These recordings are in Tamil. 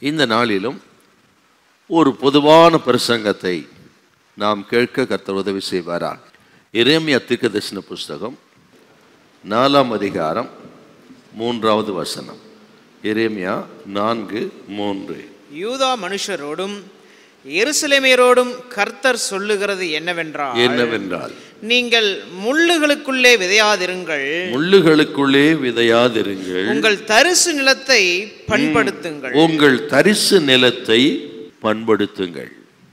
இந்த நாளிலும் ஒரு பொதுவான பிரசங்கத்தை நாம் கேட்க கர்த்தர் உதவி செய்வாரா இறைமையா தீர்க்கதரிசன புஸ்தகம் நாலாம் அதிகாரம் மூன்றாவது வசனம் இறைமையா நான்கு மூன்று யூதா மனுஷரோடும் எருசலேமியரோடும் கர்த்தர் சொல்லுகிறது என்னவென்றால் என்னவென்றால் நீங்கள் முள்ளுகளுக்குள்ளே விதையாதிருங்கள் முள்ளுகளுக்குள்ளே விதையாதிருங்கள் உங்கள் தரிசு நிலத்தை பண்படுத்துங்கள் உங்கள் தரிசு நிலத்தை பண்படுத்துங்கள்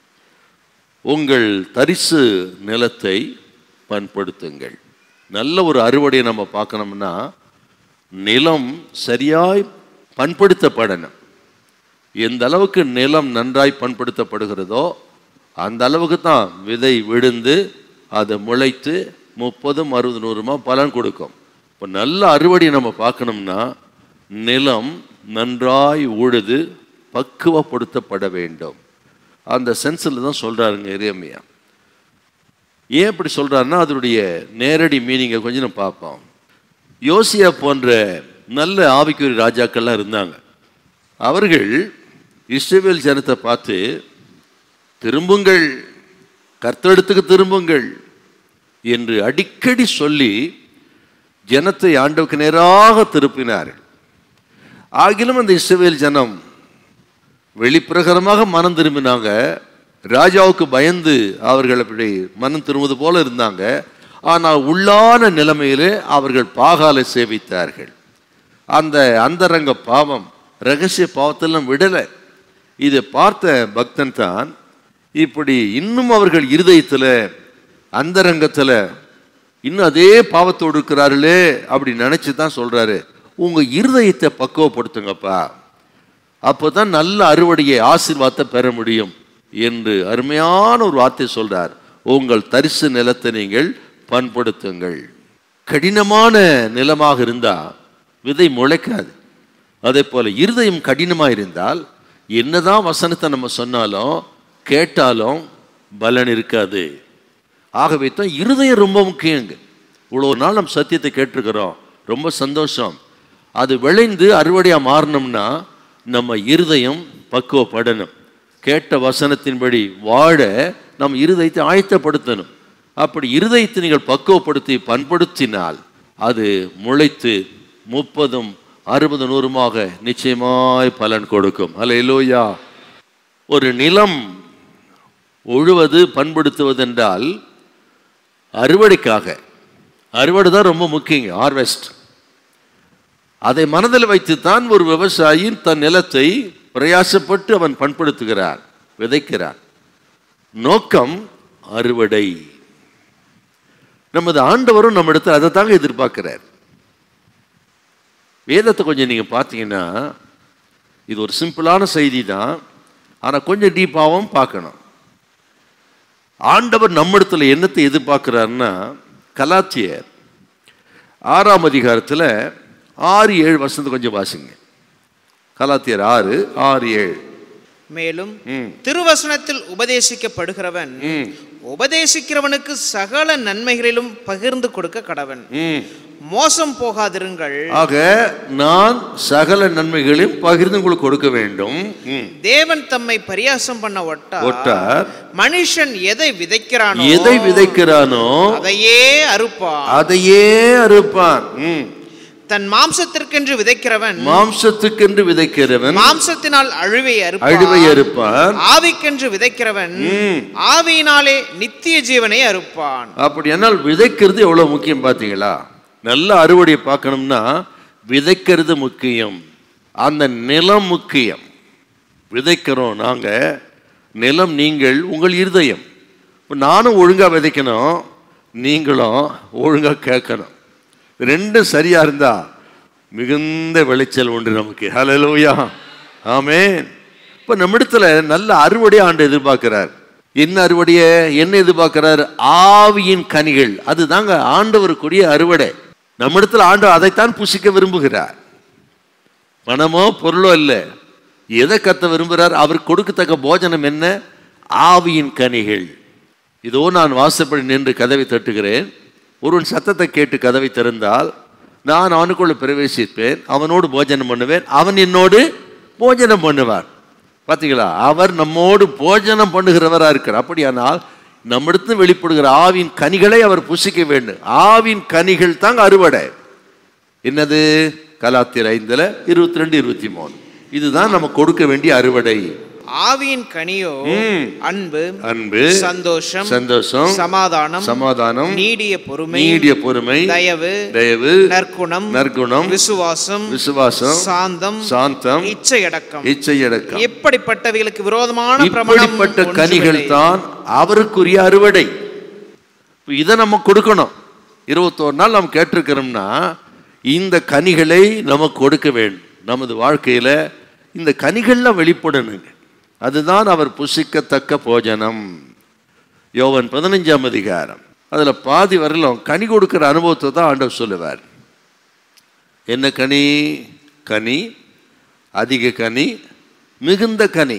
உங்கள் தரிசு நிலத்தை பண்படுத்துங்கள் நல்ல ஒரு அறுவடையை நம்ம பார்க்கணும்னா நிலம் சரியாய் பண்படுத்தப்படணும் எந்த அளவுக்கு நிலம் நன்றாய் பண்படுத்தப்படுகிறதோ அந்த அளவுக்கு தான் விதை விழுந்து அது முளைத்து முப்பதும் அறுபது நூறுமா பலன் கொடுக்கும் இப்போ நல்ல அறுவடை நம்ம பார்க்கணும்னா நிலம் நன்றாய் உழுது பக்குவப்படுத்தப்பட வேண்டும் அந்த சென்ஸில் தான் சொல்கிறாருங்க இறைமையா ஏன் இப்படி சொல்கிறாருன்னா அதனுடைய நேரடி மீனிங்கை கொஞ்சம் நம்ம பார்ப்போம் யோசியா போன்ற நல்ல ஆவிக்குரிய ராஜாக்கள்லாம் இருந்தாங்க அவர்கள் இஸ்ரவேல் ஜனத்தை பார்த்து திரும்புங்கள் கர்த்தடத்துக்கு திரும்புங்கள் என்று அடிக்கடி சொல்லி ஜனத்தை ஆண்டவுக்கு நேராக திருப்பினார்கள் ஆகிலும் அந்த இஸ்ரவேல் ஜனம் வெளிப்பிரகாரமாக மனம் திரும்பினாங்க ராஜாவுக்கு பயந்து அவர்கள் அப்படி மனம் திரும்புவது போல இருந்தாங்க ஆனால் உள்ளான நிலைமையிலே அவர்கள் பாகாலை சேவித்தார்கள் அந்த அந்தரங்க பாவம் ரகசிய பாவத்தெல்லாம் விடலை இதை பார்த்த பக்தன் தான் இப்படி இன்னும் அவர்கள் இருதயத்தில் அந்தரங்கத்தில் இன்னும் அதே பாவத்தோடு இருக்கிறார்களே அப்படி நினச்சி தான் சொல்கிறாரு உங்கள் இருதயத்தை பக்குவப்படுத்துங்கப்பா அப்போ தான் நல்ல அறுவடையை ஆசீர்வாதத்தை பெற முடியும் என்று அருமையான ஒரு வார்த்தை சொல்றார் உங்கள் தரிசு நிலத்தை நீங்கள் பண்படுத்துங்கள் கடினமான நிலமாக இருந்தால் விதை முளைக்காது அதே போல இருதயம் கடினமாக இருந்தால் என்னதான் வசனத்தை நம்ம சொன்னாலும் கேட்டாலும் பலன் இருக்காது ஆகவே தான் இருதயம் ரொம்ப முக்கியங்க இவ்வளோ நாள் நம்ம சத்தியத்தை கேட்டிருக்கிறோம் ரொம்ப சந்தோஷம் அது விளைந்து அறுவடையாக மாறணும்னா நம்ம இருதயம் பக்குவப்படணும் கேட்ட வசனத்தின்படி வாழ நம் இருதயத்தை ஆயத்தப்படுத்தணும் அப்படி இருதயத்தை நீங்கள் பக்குவப்படுத்தி பண்படுத்தினால் அது முளைத்து முப்பதும் அறுபது நூறுமாக நிச்சயமாய் பலன் கொடுக்கும் அல்ல எலோயா ஒரு நிலம் உழுவது பண்படுத்துவது என்றால் அறுவடைக்காக அறுவடை தான் ரொம்ப முக்கியங்க ஹார்வெஸ்ட் அதை மனதில் வைத்துத்தான் ஒரு விவசாயி தன் நிலத்தை பிரயாசப்பட்டு அவன் பண்படுத்துகிறார் விதைக்கிறார் நோக்கம் அறுவடை நமது ஆண்டவரும் நம்ம இடத்துல அதை தாங்க எதிர்பார்க்கிறார் வேதத்தை கொஞ்சம் நீங்க பார்த்தீங்கன்னா இது ஒரு சிம்பிளான செய்தி தான் ஆனால் கொஞ்சம் டீப்பாகவும் பார்க்கணும் ஆண்டவர் நம்மிடத்துல என்னத்தை எதிர்பார்க்கிறாருன்னா கலாத்தியர் ஆறாம் அதிகாரத்தில் ஆறு ஏழு வருஷத்தை கொஞ்சம் வாசிங்க கலாத்தியர் ஆறு ஆறு ஏழு மேலும் ம். திருவசனத்தில் உபதேசிக்கப்படுகிறவன் ம் உபதேசிக்கிறவனுக்கு சகல நன்மைகளிலும் பகிர்ந்து கொடுக்க கடவன் ம் மோசம் போகாதிருங்கள் ஆக நான் சகல நன்மைகளையும் பகிர்ந்து உங்களுக்கு கொடுக்க வேண்டும் ம். தேவன் தம்மை பரியாசம் பண்ண ஒட்டார் ஒட்டார் மனுஷன் எதை விதைக்கிறானோ எதை விதைக்கிறானோ அதையே அறுப்பான் அதையே அறுப்பான் ம். தன் மாம்சத்திற்கென்று விதைக்கிறவன் மாம்சத்துக்கென்று விதைக்கிறவன் மாம்சத்தினால் அழுவை அழிவை அறுப்பான் அறுப்பான் ஆவிக்கென்று விதைக்கிறவன் ம். ஆவியினாலே நித்திய ஜீவனை அறுப்பான் அப்படியானால் விதைக்கிறது எவ்வளவு முக்கியம் பார்த்தீங்களா நல்ல அறுவடையை பார்க்கணும்னா விதைக்கிறது முக்கியம் அந்த நிலம் முக்கியம் விதைக்கிறோம் நாங்க நிலம் நீங்கள் உங்கள் இருதயம் இப்போ நானும் ஒழுங்கா விதைக்கணும் நீங்களும் ஒழுங்கா கேட்கணும் ரெண்டும் சரியா இருந்தா மிகுந்த விளைச்சல் உண்டு நமக்கு ஹalleluya ஆமென் இப்போ நம்மிடத்துல நல்ல அறுவடை ஆண்டு எதிர்பார்க்கிறார் என்ன அறுவடையை என்ன எதிர்பார்க்கிறார் ஆவியின் கனிகள் அதுதாங்க ஆண்டவருக்குரிய அறுவடை நம்மிடத்துல ஆண்டவர் அதைத்தான் புசிக்க விரும்புகிறார் பணமோ பொருளோ இல்லை எதை கத்த விரும்புகிறார் அவர் கொடுக்கத்தக்க போஜனம் என்ன ஆவியின் கனிகள் இதோ நான் வாசப்படி நின்று கதவை தட்டுகிறேன் ஒருவன் சத்தத்தை கேட்டு கதவை திறந்தால் நான் அவனுக்குள்ள பிரவேசிப்பேன் அவனோடு போஜனம் பண்ணுவேன் அவன் என்னோடு போஜனம் பண்ணுவான் பார்த்தீங்களா அவர் நம்மோடு போஜனம் பண்ணுகிறவரா இருக்கிறார் அப்படியானால் நம்மிடத்து வெளிப்படுகிற ஆவின் கனிகளை அவர் புசிக்க வேண்டும் ஆவின் கனிகள் தாங்க அறுவடை என்னது கலாத்தியர் ஐந்துல இருபத்தி ரெண்டு இருபத்தி மூணு இதுதான் நம்ம கொடுக்க வேண்டிய அறுவடை ஆவியின் கனியோ அன்பு அன்பு சந்தோஷம் சந்தோஷம் சமாதானம் சமாதானம் நீடிய பொறுமை நீடிய பொறுமை தயவு தயவு நற்குணம் நற்குணம் விசுவாசம் விசுவாசம் சாந்தம் சாந்தம் இச்சையடக்கம் இச்சையடக்கம் எப்படிப்பட்டவைகளுக்கு விரோதமான பிரமாணம் இப்படிப்பட்ட கனிகள் ஒன்றுமில்லை. தான் அவருக்குரிய அறுவடை இப்ப இதை நம்ம கொடுக்கணும் இருபத்தோரு நாள் நம்ம கேட்டிருக்கிறோம்னா இந்த கனிகளை நமக்கு கொடுக்க வேண்டும் நமது வாழ்க்கையில இந்த கனிகள்லாம் வெளிப்படணுங்க அதுதான் அவர் புசிக்கத்தக்க போஜனம் யோவன் பதினஞ்சாம் அதிகாரம் அதுல பாதி வரலும் கனி கொடுக்கிற அனுபவத்தை தான் ஆண்டவர் சொல்லுவார் என்ன கனி கனி அதிக கனி மிகுந்த கனி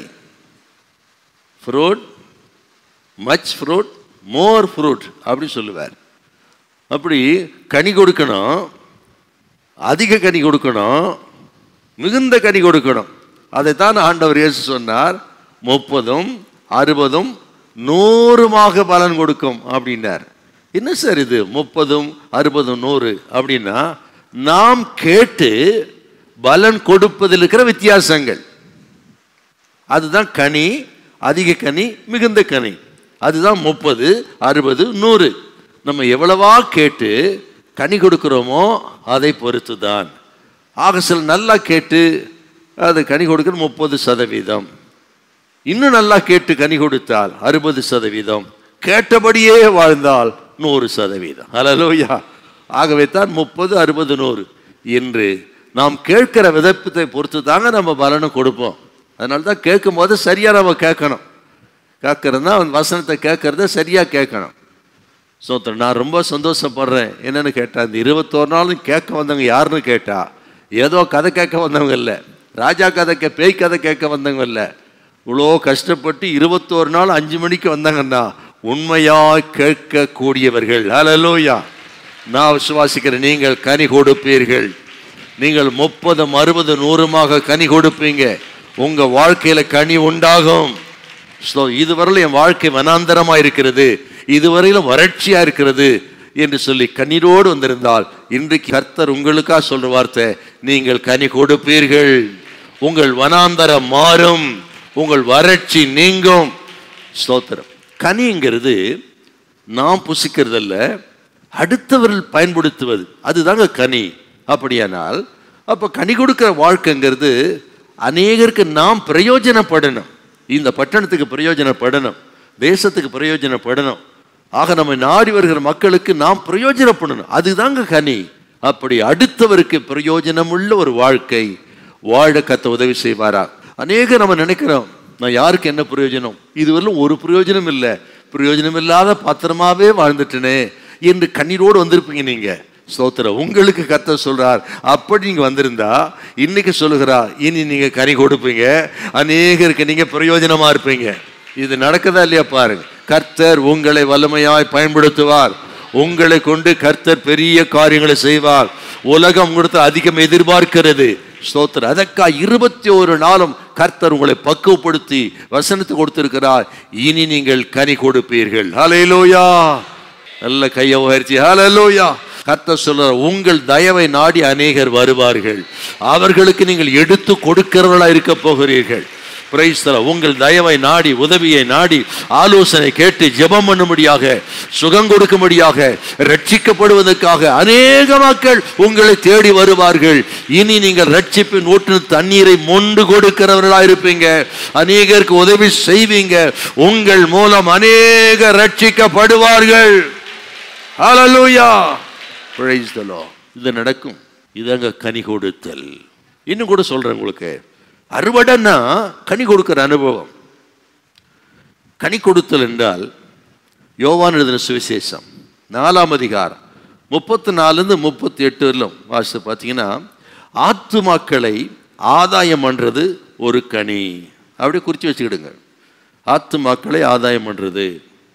fruit much fruit more fruit அப்படி சொல்லுவார் அப்படி கனி கொடுக்கணும் அதிக கனி கொடுக்கணும் மிகுந்த கனி கொடுக்கணும் அதைத்தான் ஆண்டவர் இயேசு சொன்னார் முப்பதும் அறுபதும் நூறுமாக பலன் கொடுக்கும் அப்படின்னார் என்ன சார் இது முப்பதும் அறுபதும் நூறு அப்படின்னா நாம் கேட்டு பலன் கொடுப்பதில் இருக்கிற வித்தியாசங்கள் அதுதான் கனி அதிக கனி மிகுந்த கனி அதுதான் முப்பது அறுபது நூறு நம்ம எவ்வளவா கேட்டு கனி கொடுக்கிறோமோ அதை பொறுத்து தான் ஆக சில நல்லா கேட்டு அது கனி கொடுக்கிற முப்பது சதவீதம் இன்னும் நல்லா கேட்டு கனி கொடுத்தால் அறுபது சதவீதம் கேட்டபடியே வாழ்ந்தால் நூறு சதவீதம் ஹalleluya ஆகவே தான் முப்பது அறுபது நூறு என்று நாம் கேட்கிற விதப்பத்தை பொறுத்து தாங்க நம்ம பலனும் கொடுப்போம் அதனால தான் கேட்கும் போது சரியா நம்ம கேட்கணும் கேட்கறதுனா அவன் வசனத்தை கேட்கறத சரியா கேட்கணும் சோத்திரம் நான் ரொம்ப சந்தோஷப்படுறேன் என்னன்னு கேட்டா இந்த இருபத்தோரு நாளும் கேட்க வந்தவங்க யாருன்னு கேட்டா ஏதோ கதை கேட்க வந்தவங்க இல்லை ராஜா கதை கே பேய் கதை கேட்க வந்தவங்க இல்லை இவ்வளோ கஷ்டப்பட்டு இருபத்தோரு நாள் அஞ்சு மணிக்கு வந்தாங்கன்னா உண்மையா கேட்கக்கூடியவர்கள் ஹalleluya நான் விசுவாசிக்கிறேன் நீங்கள் கனி கொடுப்பீர்கள் நீங்கள் முப்பதும் அறுபது நூறுமாக கனி கொடுப்பீங்க உங்க வாழ்க்கையில கனி உண்டாகும் ஸோ இதுவரையிலும் என் வாழ்க்கை வனாந்தரமா இருக்கிறது இதுவரையிலும் வறட்சியா இருக்கிறது என்று சொல்லி கண்ணீரோடு வந்திருந்தால் இன்றைக்கு கர்த்தர் உங்களுக்கா சொல்ற வார்த்தை நீங்கள் கனி கொடுப்பீர்கள் உங்கள் வனாந்தரம் மாறும் உங்கள் வறட்சி நீங்கும் ஸ்தோத்திரம் கனிங்கிறது நாம் புசிக்கிறதல்ல அடுத்தவர்கள் பயன்படுத்துவது அதுதாங்க கனி அப்படியானால் அப்ப கனி கொடுக்கிற வாழ்க்கைங்கிறது அநேகருக்கு நாம் பிரயோஜனப்படணும் இந்த பட்டணத்துக்கு பிரயோஜனப்படணும் தேசத்துக்கு பிரயோஜனப்படணும் ஆக நம்ம நாடி வருகிற மக்களுக்கு நாம் பிரயோஜனப்படணும் அதுதாங்க கனி அப்படி அடுத்தவருக்கு பிரயோஜனமுள்ள ஒரு வாழ்க்கை வாழ கத்த உதவி செய்வாரா அநேக நம்ம நினைக்கிறோம் நான் யாருக்கு என்ன பிரயோஜனம் இதுவரையிலும் ஒரு பிரயோஜனம் இல்லை பிரயோஜனம் இல்லாத பாத்திரமாவே வாழ்ந்துட்டனே என்று கண்ணீரோடு வந்திருப்பீங்க நீங்க ஸ்தோத்திரம் உங்களுக்கு கத்த சொல்றார் அப்படி நீங்க வந்திருந்தா இன்னைக்கு சொல்லுகிறா இனி நீங்க கனி கொடுப்பீங்க அநேகருக்கு நீங்க பிரயோஜனமா இருப்பீங்க இது நடக்குதா இல்லையா பாருங்க கர்த்தர் உங்களை வல்லமையாய் பயன்படுத்துவார் உங்களை கொண்டு கர்த்தர் பெரிய காரியங்களை செய்வார் உலகம் கொடுத்து அதிகம் எதிர்பார்க்கிறது ஸ்தோத்திரம் அதற்கா இருபத்தி ஒரு நாளும் கர்த்தர் உங்களை பக்குவப்படுத்தி வசனத்தை கொடுத்திருக்கிறார் இனி நீங்கள் கனி கொடுப்பீர்கள் ஹalleluya நல்ல கையை உயர்த்தி ஹalleluya கர்த்தர் சொல்றார் உங்கள் தயவை நாடி அநேகர் வருவார்கள் அவர்களுக்கு நீங்கள் எடுத்து கொடுக்கிறவர்களா இருக்க போகிறீர்கள் Praise the Lord. உங்கள் தயவை நாடி உதவியை நாடி ஆலோசனை கேட்டு ஜெபம் பண்ணும்படியாக சுகம் கொடுக்கும்படியாக ரட்சிக்கப்படுவதற்காக அநேக மக்கள் உங்களை தேடி வருவார்கள் இனி நீங்கள் ரட்சிப்பின் ஊற்று தண்ணீரை மொண்டு கொடுக்கிறவர்களா இருப்பீங்க அநேகருக்கு உதவி செய்வீங்க உங்கள் மூலம் அநேக ரட்சிக்கப்படுவார்கள் ஹalleluya praise the lord இது நடக்கும் இதங்க கனி கொடுத்தல் இன்னும் கூட சொல்றேன் உங்களுக்கு அறுவடைன்னா கனி கொடுக்கிற அனுபவம் கனி கொடுத்தல் என்றால் யோவான் எழுதின சுவிசேஷம் நாலாம் அதிகாரம் முப்பத்தி நாலுலேருந்து முப்பத்தி எட்டு வரலும் வாசித்து பார்த்தீங்கன்னா ஆத்துமாக்களை ஆதாயம் பண்ணுறது ஒரு கனி அப்படியே குறித்து வச்சுக்கிடுங்க ஆத்துமாக்களை ஆதாயம் பண்ணுறது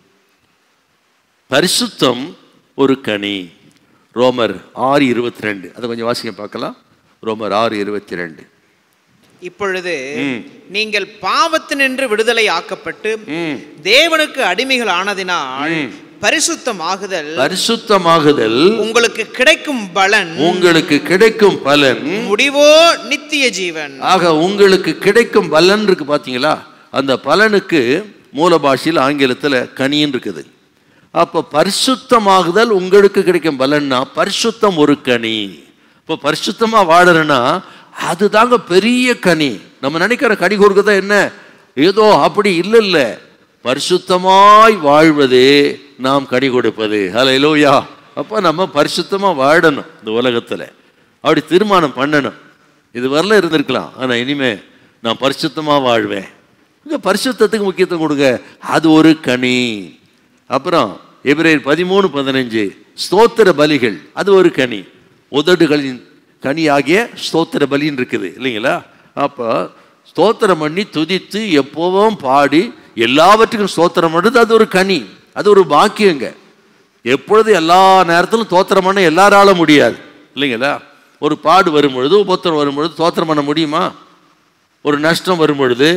பரிசுத்தம் ஒரு கனி ரோமர் ஆறு இருபத்தி ரெண்டு அதை கொஞ்சம் வாசிக்க பார்க்கலாம் ரோமர் ஆறு இருபத்தி ரெண்டு இப்பொழுது நீங்கள் பாவத்தினின்று விடுதலை ஆக்கப்பட்டு ம். தேவனுக்கு அடிமைகள் ஆனதினால் பரிசுத்தமாகுதல் பரிசுத்தமாகுதல் உங்களுக்கு கிடைக்கும் பலன் உங்களுக்கு கிடைக்கும் பலன் முடிவோ நித்திய ஜீவன் ஆக உங்களுக்கு கிடைக்கும் பலன் இருக்கு பாத்தீங்களா அந்த பலனுக்கு மூல பாஷையில் ஆங்கிலத்தில் கனின்னு இருக்குது அப்போ பரிசுத்தமாகுதல் உங்களுக்கு கிடைக்கும் பலன்னா பரிசுத்தம் ஒரு கனி இப்போ பரிசுத்தமா வாழறேன்னா அதுதாங்க பெரிய கனி நம்ம நினைக்கிற கனி கொடுக்கறதா என்ன ஏதோ அப்படி இல்லை இல்லை பரிசுத்தமாய் வாழ்வதே நாம் கனி கொடுப்பது ஹalleluya அப்போ நம்ம பரிசுத்தமா வாழணும் இந்த உலகத்துல அப்படி தீர்மானம் பண்ணணும் இது வரல இருந்திருக்கலாம் ஆனா இனிமே நான் பரிசுத்தமா வாழ்வேன் இங்க பரிசுத்தத்துக்கு முக்கியத்துவம் கொடுங்க அது ஒரு கனி அப்புறம் எபிரேயர் பதிமூணு பதினஞ்சு ஸ்தோத்திர பலிகள் அது ஒரு கனி உதடுகளின் கனி ஆகிய ஸ்தோத்திர பலின்னு இருக்குது இல்லைங்களா அப்போ ஸ்தோத்திரம் பண்ணி துதித்து எப்போவும் பாடி எல்லாவற்றுக்கும் ஸ்தோத்திரம் பண்ணுறது அது ஒரு கனி அது ஒரு பாக்கியங்க எப்பொழுது எல்லா நேரத்திலும் தோத்திரம் பண்ண எல்லாரால முடியாது இல்லைங்களா ஒரு பாடு வரும் பொழுது உபத்திரம் வரும் பொழுது தோத்திரம் பண்ண முடியுமா ஒரு நஷ்டம் வரும் பொழுது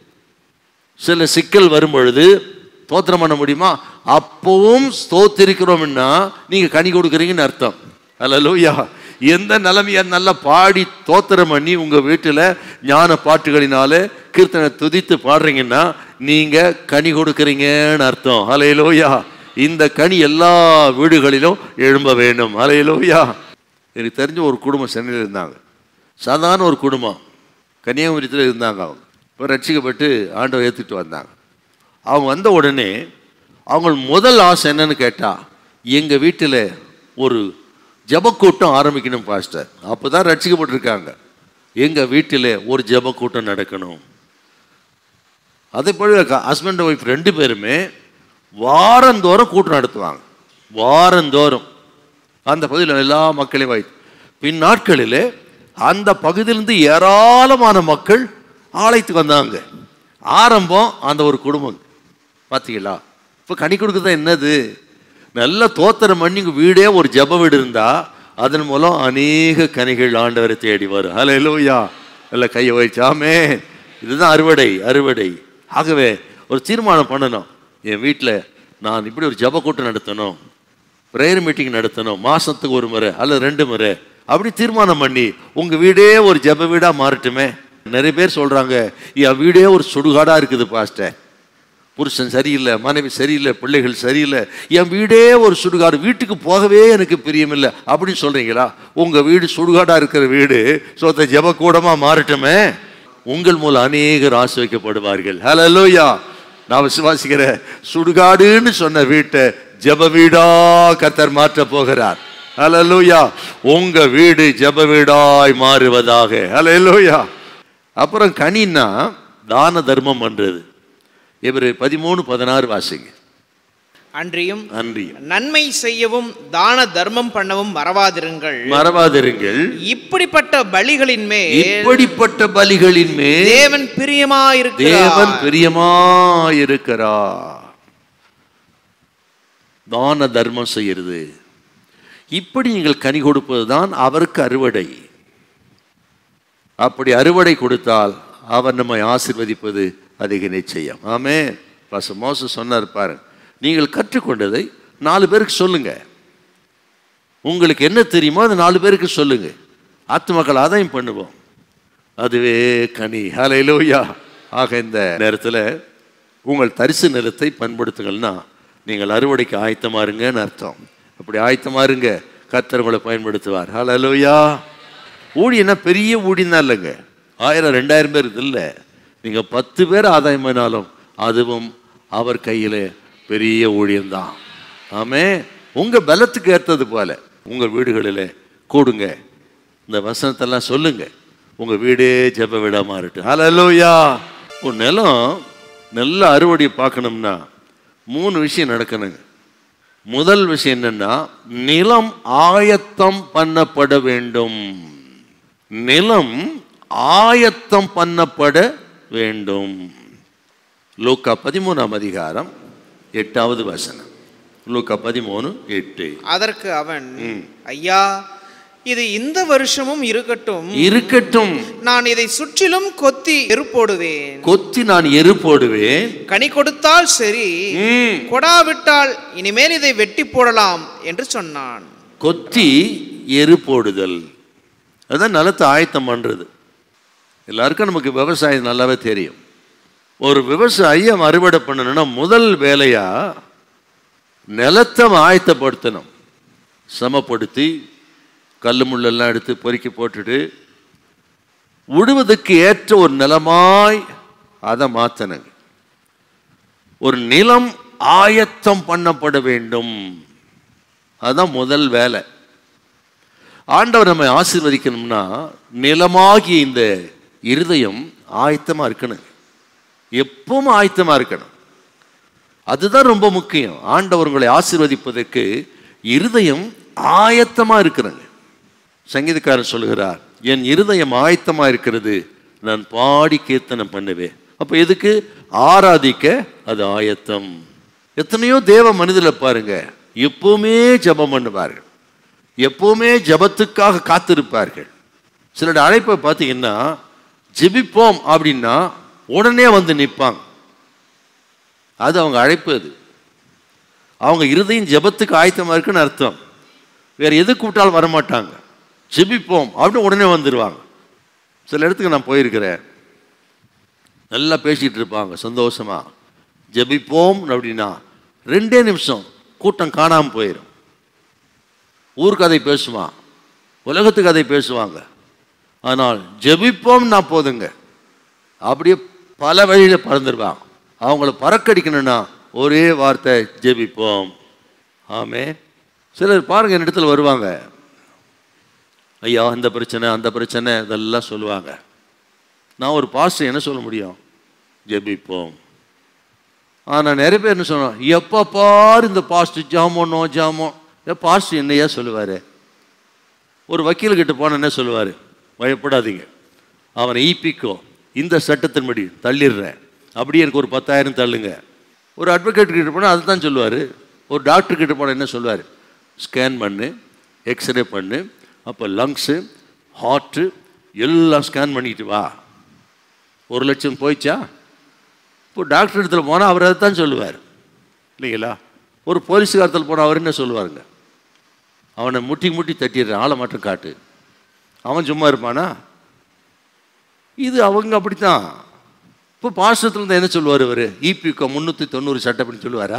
சில சிக்கல் வரும் பொழுது தோத்திரம் பண்ண முடியுமா அப்பவும் ஸ்தோத்திரிக்கிறோம்னா நீங்க கனி கொடுக்குறீங்கன்னு அர்த்தம் அல்லலூயா எந்த நிலைமையா நல்லா பாடி தோத்திரம் பண்ணி உங்க வீட்டுல ஞான பாட்டுகளினால கீர்த்தனை துதித்து பாடுறீங்கன்னா நீங்க கனி கொடுக்குறீங்கன்னு அர்த்தம் அலையலோயா இந்த கனி எல்லா வீடுகளிலும் எழும்ப வேண்டும் அலையலோயா எனக்கு தெரிஞ்ச ஒரு குடும்பம் சென்னையில் இருந்தாங்க சாதாரண ஒரு குடும்பம் கன்னியாகுமரியத்தில் இருந்தாங்க அவங்க இப்போ ரட்சிக்கப்பட்டு ஆண்டவர் ஏற்றுட்டு வந்தாங்க அவங்க வந்த உடனே அவங்க முதல் ஆசை என்னன்னு கேட்டால் எங்கள் வீட்டில் ஒரு ஜெபக்கூட்டம் ஆரம்பிக்கணும் பாஸ்டர் அப்போ தான் ரட்சிக்கப்பட்டிருக்காங்க எங்கள் வீட்டில் ஒரு ஜெபக்கூட்டம் நடக்கணும் அதே போல் ஹஸ்பண்ட் ஒய்ஃப் ரெண்டு பேருமே வாரந்தோறும் கூட்டம் நடத்துவாங்க வாரந்தோறும் அந்த பகுதியில் எல்லா மக்களையும் வைத்து பின் நாட்களிலே அந்த பகுதியிலிருந்து ஏராளமான மக்கள் ஆலயத்துக்கு வந்தாங்க ஆரம்பம் அந்த ஒரு குடும்பம் பார்த்தீங்களா இப்போ கனி கொடுக்குறது என்னது நல்ல தோத்திரம் பண்ணி உங்க வீடே ஒரு ஜெப வீடு இருந்தா அதன் மூலம் அநேக கனிகள் ஆண்டவரை தேடி வரும் ஹலோ எல்லோயா நல்ல கையை வச்சாமே இதுதான் அறுவடை அறுவடை ஆகவே ஒரு தீர்மானம் பண்ணணும் என் வீட்டில் நான் இப்படி ஒரு ஜெப கூட்டம் நடத்தணும் ப்ரேயர் மீட்டிங் நடத்தணும் மாசத்துக்கு ஒரு முறை அல்லது ரெண்டு முறை அப்படி தீர்மானம் பண்ணி உங்க வீடே ஒரு ஜெப வீடா மாறட்டுமே நிறைய பேர் சொல்றாங்க என் வீடே ஒரு சுடுகாடா இருக்குது பாஸ்டர் புருஷன் சரியில்லை மனைவி சரியில்லை பிள்ளைகள் சரியில்லை என் வீடே ஒரு சுடுகாடு வீட்டுக்கு போகவே எனக்கு பிரியமில்லை அப்படின்னு சொல்றீங்களா உங்க வீடு சுடுகாடா இருக்கிற வீடு சோத்த ஜெப கூடமா மாறட்டுமே உங்கள் மூலம் அநேகர் ஆசிரிக்கப்படுவார்கள் ஹலலோயா நான் விசுவாசிக்கிறேன் சுடுகாடுன்னு சொன்ன வீட்டை ஜெப வீடா கத்தர் மாற்ற போகிறார் ஹலலூயா உங்க வீடு ஜெப வீடாய் மாறுவதாக ஹலலூயா அப்புறம் கனின்னா தான தர்மம் பண்றது இவர் பதிமூணு பதினாறு வாசிங்க அன்றியும் நன்றி நன்மை செய்யவும் தான தர்மம் பண்ணவும் மறவாதிருங்கள் மறவாதிருங்கள் இப்படிப்பட்ட பலிகளின் மேல் இப்படிப்பட்ட பலிகளின் மேல் தேவன் பிரியமாயிருக்கிறார் தேவன் பிரியமாயிருக்கிறார் தான தர்மம் செய்யறது இப்படி நீங்கள் கனி கொடுப்பது தான் அவருக்கு அறுவடை அப்படி அறுவடை கொடுத்தால் அவர் நம்மை ஆசிர்வதிப்பது அதிக நிச்சயம் ஆமே பாச மோச சொன்னார் பாருங்க நீங்கள் கற்றுக்கொண்டதை நாலு பேருக்கு சொல்லுங்க உங்களுக்கு என்ன தெரியுமோ அதை நாலு பேருக்கு சொல்லுங்க ஆத்துமக்கள் அதையும் பண்ணுவோம் அதுவே கனி ஹalleluya ஆக இந்த நேரத்தில் உங்கள் தரிசு நிலத்தை பண்படுத்துங்கள்னா நீங்கள் அறுவடைக்கு ஆயத்தமா இருங்கன்னு அர்த்தம் அப்படி ஆயத்தமா இருங்க கர்த்தர் உங்களை பயன்படுத்துவார் ஹalleluya ஊழியன்னா பெரிய ஊழியம் தான் இல்லைங்க ஆயிரம் ரெண்டாயிரம் பேர் இது இல்லை நீங்கள் பத்து பேர் ஆதாயம் பண்ணாலும் அதுவும் அவர் கையில் பெரிய ஊழியம்தான் ஆமே உங்கள் பலத்துக்கு ஏற்றது போல உங்கள் வீடுகளில் கூடுங்க இந்த வசனத்தெல்லாம் சொல்லுங்க உங்க வீடே ஜெப வீடா மாறட்டும் ஹalleluya ஒரு நிலம் நல்ல அறுவடை பார்க்கணும்னா மூணு விஷயம் நடக்கணுங்க முதல் விஷயம் என்னன்னா நிலம் ஆயத்தம் பண்ணப்பட வேண்டும் நிலம் ஆயத்தம் பண்ணப்பட வேண்டும் லூக்கா பதிமூணாம் அதிகாரம் எட்டாவது வசனம் லூக்கா பதிமூணு எட்டு அதற்கு அவன் ஐயா இது இந்த வருஷமும் இருக்கட்டும் இருக்கட்டும் நான் இதை சுற்றிலும் கொத்தி எருப்போடுவேன் கொத்தி நான் எரு போடுவேன் கனி கொடுத்தால் சரி ம். கொடாவிட்டால் இனிமேல் இதை வெட்டி போடலாம் என்று சொன்னான் கொத்தி எரு போடுதல் அதான் நிலத்தை ஆயத்தம் பண்றது எல்லாருக்கும் நமக்கு விவசாயம் நல்லாவே தெரியும் ஒரு விவசாயம் அறுவடை பண்ணணும்னா முதல் வேலையா நிலத்தை ஆயத்தப்படுத்தணும் சமப்படுத்தி கல் முள்ளெல்லாம் எடுத்து பொறுக்கி போட்டுட்டு உழுவதற்கு ஏற்ற ஒரு நிலமாய் அதை மாத்தணுங்க ஒரு நிலம் ஆயத்தம் பண்ணப்பட வேண்டும் அதுதான் முதல் வேலை ஆண்டவர் நம்மை ஆசீர்வதிக்கணும்னா நிலமாகிய இந்த இருதயம் ஆயத்தமா இருக்கணும் எப்பவும் ஆயத்தமா இருக்கணும் அதுதான் ரொம்ப முக்கியம் ஆண்டவர் உங்களை ஆசீர்வதிப்பதற்கு இருதயம் ஆயத்தமா இருக்கிறங்க சங்கீதக்காரர் சொல்கிறார் என் இருதயம் ஆயத்தமா இருக்கிறது நான் பாடி கீர்த்தனம் பண்ணுவேன் அப்ப எதுக்கு ஆராதிக்க அது ஆயத்தம் எத்தனையோ தேவ மனிதர்களை பாருங்க எப்பவுமே ஜெபம் பண்ணுவார்கள் எப்பவுமே ஜெபத்துக்காக காத்திருப்பார்கள் சிலருடைய அழைப்பை பார்த்தீங்கன்னா ஜெபிப்போம் அப்படின்னா உடனே வந்து நிற்பாங்க அது அவங்க அழைப்பு அது அவங்க இருதயம் ஜெபத்துக்கு ஆயத்தமா இருக்குன்னு அர்த்தம் வேற எது கூப்பிட்டாலும் வரமாட்டாங்க ஜெபிப்போம் அப்படின்னு உடனே வந்துடுவாங்க சில இடத்துக்கு நான் போயிருக்கிறேன் நல்லா பேசிட்டு இருப்பாங்க சந்தோஷமா ஜெபிப்போம் அப்படின்னா ரெண்டே நிமிஷம் கூட்டம் காணாம போயிடும் ஊர் கதை பேசுவான் உலகத்து கதை பேசுவாங்க ஆனால் ஜெபிப்போம்னா போதுங்க அப்படியே பல வழியில் பறந்துருவாங்க அவங்கள பறக்கடிக்கணும்னா ஒரே வார்த்தை ஜெபிப்போம் ஆமே சிலர் பாருங்க என் இடத்துல வருவாங்க ஐயா இந்த பிரச்சனை அந்த பிரச்சனை இதெல்லாம் சொல்லுவாங்க நான் ஒரு பாஸ்டர் என்ன சொல்ல முடியும் ஜெபிப்போம் ஆனால் நிறைய பேர் என்ன சொன்னோம் எப்போ பாரு இந்த பாஸ்டர் ஜாமோனோ ஜாமோ பாஸ்டர் என்னையா சொல்லுவார் ஒரு வக்கீல்கிட்ட போன என்ன சொல்லுவார் பயப்படாதீங்க அவனை ஈப்பிக்கோ இந்த சட்டத்தின்படி தள்ளிடுறேன் அப்படியே எனக்கு ஒரு பத்தாயிரம் தள்ளுங்க ஒரு அட்வொகேட் கிட்ட போனால் அதுதான் சொல்லுவார் ஒரு டாக்டர் கிட்ட போனால் என்ன சொல்லுவார் ஸ்கேன் பண்ணு எக்ஸ்ரே பண்ணு அப்போ லங்ஸு ஹார்ட்டு எல்லாம் ஸ்கேன் பண்ணிட்டு வா ஒரு லட்சம் போயிச்சா இப்போ டாக்டர் இடத்துல போனால் அவர் அதை தான் சொல்லுவார் இல்லைங்களா ஒரு போலீஸ்காரத்தில் போனால் அவர் என்ன சொல்லுவாருங்க அவனை முட்டி முட்டி தட்டிடுறான் ஆளை மட்டும் காட்டு அவன் சும்மா இருப்பானா இது அவங்க அப்படித்தான் இப்போ பாசத்தில் இருந்தால் என்ன சொல்லுவார் இவர் இபிகோ முந்நூற்றி தொண்ணூறு சட்டப்படி சொல்லுவாரா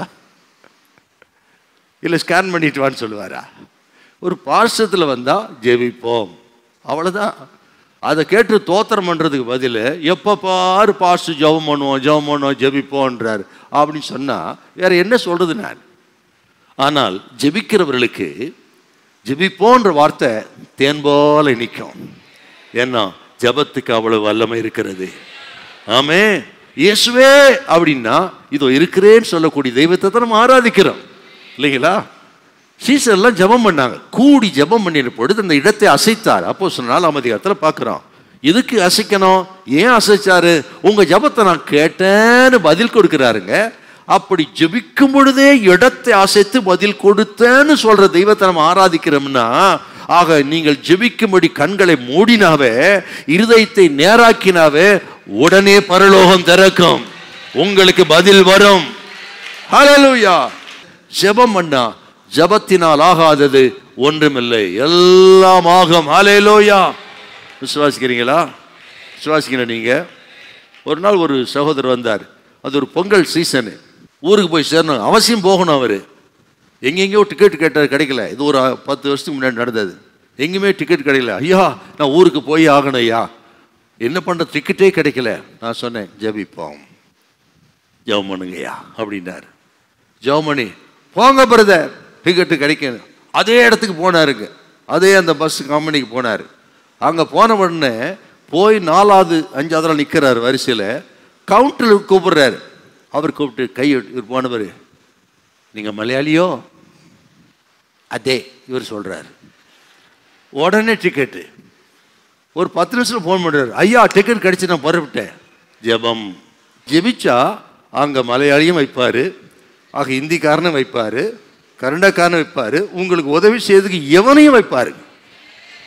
இல்லை ஸ்கேன் பண்ணிட்டு வான்னு சொல்லுவாரா ஒரு பாசத்தில் வந்தால் ஜெபிப்போம் அவ்வளோதான் அதை கேட்டு தோத்திரம் பண்ணுறதுக்கு பதில் எப்போ பாரு பாஸ்ட் ஜெபம் பண்ணுவோம் ஜெபம் பண்ணுவோம் ஜெபிப்போன்றார் அப்படின்னு சொன்னால் வேற என்ன சொல்கிறது நான் ஆனால் ஜெபிக்கிறவர்களுக்கு ஜெபிப்போன்ற வார்த்தை தேன் போல நிற்கும் ஏன்னா ஜெபத்துக்கு அவ்வளவு வல்லமை இருக்கிறது ஆமே இயேசுவே அப்படின்னா இதோ இருக்கிறேன்னு சொல்லக்கூடிய தெய்வத்தை தான் நம்ம ஆராதிக்கிறோம் இல்லைங்களா சீசர்லாம் ஜெபம் பண்ணாங்க கூடி ஜெபம் பண்ணின பொழுது அந்த இடத்தை அசைத்தார் அப்போ சொன்னால் அமைதிகாரத்தில் பார்க்குறோம் எதுக்கு அசைக்கணும் ஏன் அசைச்சாரு உங்க ஜெபத்தை நான் கேட்டேன்னு பதில் கொடுக்கிறாருங்க அப்படி ஜெபிக்கும் பொழுதே இடத்தை அசைத்து பதில் கொடுத்தேன்னு சொல்ற தெய்வத்தை நம்ம ஆராதிக்கிறோம்னா ஆக நீங்கள் ஜெபிக்கும்படி கண்களை மூடினாவே இருதயத்தை நேராக்கினாவே உடனே பரலோகம் திறக்கும் உங்களுக்கு பதில் வரும் ஹalleluya ஜெபம் பண்ணா ஜெபத்தினால் ஆகாதது ஒன்றுமில்லை எல்லாம் ஆகும் ஹalleluya விசுவாசிக்கிறீங்களா விசுவாசிக்கிற நீங்க ஒரு நாள் ஒரு சகோதரர் வந்தார் அது ஒரு பொங்கல் சீசனு ஊருக்கு போய் சேரணும் அவசியம் போகணும் அவர் எங்கெங்கேயோ டிக்கெட் கேட்டார் கிடைக்கல இது ஒரு பத்து வருஷத்துக்கு முன்னாடி நடந்தது எங்கேயுமே டிக்கெட் கிடைக்கல ஐயா நான் ஊருக்கு போய் ஆகணும் ஐயா என்ன பண்ணுற டிக்கெட்டே கிடைக்கல நான் சொன்னேன் ஜெபிப்போம் ஜெபம் பண்ணுங்கய்யா அப்படின்னாரு ஜெபம் பண்ணி போங்க பிரதர் டிக்கெட்டு கிடைக்கணும் அதே இடத்துக்கு போனாருங்க அதே அந்த பஸ் கம்பெனிக்கு போனார் அங்கே போன உடனே போய் நாலாவது அஞ்சாவதுல நிற்கிறாரு வரிசையில் கவுண்டரில் கூப்பிடுறாரு அவர் கூப்பிட்டு கை இவர் போனவர் நீங்கள் மலையாளியோ அதே இவர் சொல்கிறாரு உடனே டிக்கெட்டு ஒரு பத்து நிமிஷத்தில் ஃபோன் பண்ணுறாரு ஐயா டிக்கெட் கிடச்சி நான் புறப்பட்டேன் ஜெபம் ஜெபிச்சா அங்கே மலையாளியும் வைப்பார் ஆக ஹிந்திக்காரனும் வைப்பார் கன்னடக்காரனும் வைப்பார் உங்களுக்கு உதவி செய்யறதுக்கு எவனையும் வைப்பார்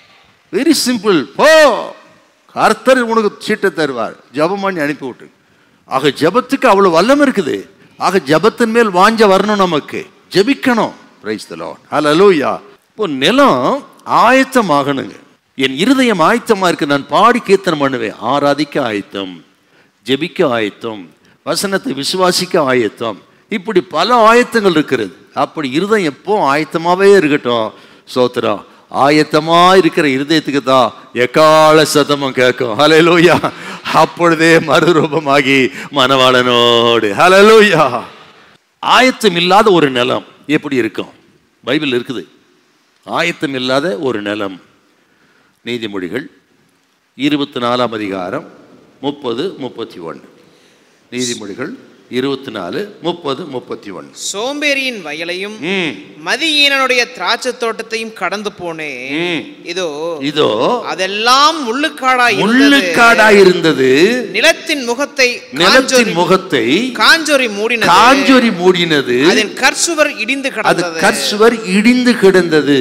வெரி சிம்பிள் போ கர்த்தர் உனக்கு சீட்டை தருவார் ஜெபம் பண்ணி அனுப்பி விட்டு ஆக ஜெபத்துக்கு அவ்வளவு வல்லம் இருக்குது ஆக ஜெபத்தின் மேல் வாஞ்ச வரணும் நமக்கு ஜெபிக்கணும் பிரைஸ் த லார்ட் ஹalleluya இப்போ நிலம் ஆயத்தமாகணுங்க என் இருதயம் ஆயத்தமா இருக்கு நான் பாடி கீர்த்தனம் பண்ணுவேன் ஆராதிக்க ஆயத்தம் ஜெபிக்க ஆயத்தம் வசனத்தை விசுவாசிக்க ஆயத்தம் இப்படி பல ஆயத்தங்கள் இருக்கிறது அப்படி இருதயம் எப்போ ஆயத்தமாவே இருக்கட்டும் சோத்திரம் ஆயத்தமா இருக்கிற இருதயத்துக்கு தான் எக்கால சத்தமும் கேட்கும் ஹalleluya அப்பொழுதே மறுரூபமாகி மனவாளனோடு ஹalleluya ஆயத்தம் இல்லாத ஒரு நிலம் எப்படி இருக்கும் பைபிள் இருக்குது ஆயத்தம் இல்லாத ஒரு நிலம் நீதிமொழிகள் இருபத்தி நாலாம் அதிகாரம் முப்பது முப்பத்தி ஒன்று நீதிமொழிகள் இருபத்தி நாலு முப்பது முப்பத்தி ஒன்று சோம்பேறியின் வயலையும் ம் மதியீனனுடைய திராட்சை தோட்டத்தையும் கடந்து போனேன் ம். இதோ இதோ அதெல்லாம் முள்ளுக்காடாய் இருந்தது. முள்ளுக்காடாய் இருந்தது நிலத்தின் முகத்தை நிலத்தின் காஞ்சொரி- முகத்தை காஞ்சொரி மூடினது காஞ்சொரி மூடினது அதன் கற்சுவர் இடிந்து அது கிடந்தது கற்சுவர் இடிந்து கிடந்தது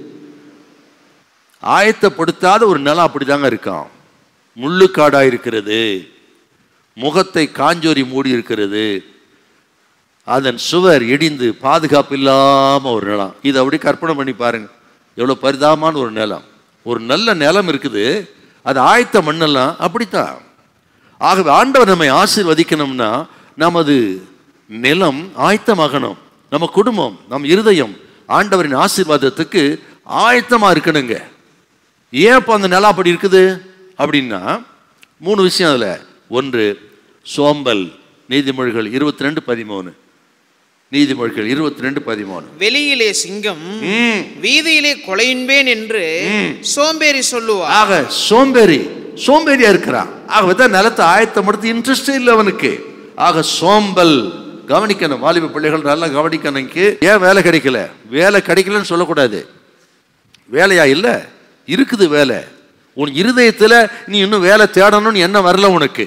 ஆயத்தப்படுத்தாத ஒரு நிலம் அப்படிதாங்க இருக்கான் முள்ளுக்காடா இருக்கிறது முகத்தை காஞ்சோரி மூடி இருக்கிறது அதன் சுவர் இடிந்து பாதுகாப்பு இல்லாம ஒரு நிலம் இதை அப்படி கற்பனை பண்ணி பாருங்க எவ்வளவு பரிதாபமான ஒரு நிலம் ஒரு நல்ல நிலம் இருக்குது அது ஆயத்த மண்ணெல்லாம் அப்படித்தான் ஆகவே ஆண்டவர் நம்மை ஆசீர்வதிக்கணும்னா நமது நிலம் ஆயத்தமாகணும் நம்ம குடும்பம் நம் இருதயம் ஆண்டவரின் ஆசீர்வாதத்துக்கு ஆயத்தமா இருக்கணுங்க ஏன் இப்போ அந்த நிலம் அப்படி இருக்குது அப்படின்னா மூணு விஷயம் அதுல ஒன்று சோம்பல் நீதிமொழிகள் இருபத்தி ரெண்டு பதிமூணு நீதிமொழிகள் இருபத்தி ரெண்டு பதிமூணு வெளியிலே சிங்கம் ம். வீதியிலே கொலையுண்பேன் என்று சோம்பேறி சொல்லுவார் ஆக சோம்பேறி சோம்பேறியா இருக்கிறான் ஆகவே தான் நிலத்தை ஆயத்தப்படுத்தி இன்ட்ரெஸ்டே இல்லை அவனுக்கு ஆக சோம்பல் கவனிக்கணும் வாலிப பிள்ளைகள் நல்லா கவனிக்கணும் ஏன் வேலை கிடைக்கல வேலை கிடைக்கலன்னு சொல்லக்கூடாது வேலையா இல்ல இருக்குது வேலை உன் இருதயத்துல நீ இன்னும் வேலை தேடணும்னு என்ன வரல உனக்கு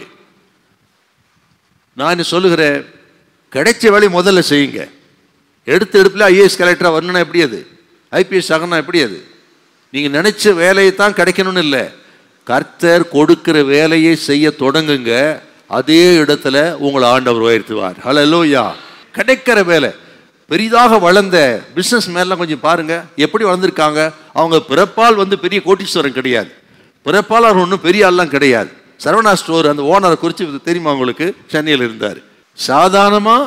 நான் இன்னும் சொல்லுகிறேன் கிடைச்ச வேலையை முதல்ல செய்யுங்க எடுத்த எடுப்பில் ஐஏஎஸ் கலெக்டராக வரணும்னா எப்படி அது ஐபிஎஸ் ஆகணும்னா எப்படி அது நீங்கள் நினைச்ச வேலையை தான் கிடைக்கணும்னு இல்லை கர்த்தர் கொடுக்கிற வேலையை செய்ய தொடங்குங்க அதே இடத்துல உங்களை ஆண்டவர் உயர்த்துவார் ஹalleluya கிடைக்கிற வேலை பெரிதாக வளர்ந்த பிஸ்னஸ் மேலாம் கொஞ்சம் பாருங்க எப்படி வளர்ந்துருக்காங்க அவங்க பிறப்பால் வந்து பெரிய கோட்டீஸ்வரன் கிடையாது பிறப்பால் அவர் ஒன்றும் பெரிய ஆள்லாம் கிடையாது சரவணா ஸ்டோர் அந்த ஓனரை குறித்து தெரியுமா உங்களுக்கு சென்னையில் இருந்தார் சாதாரணமாக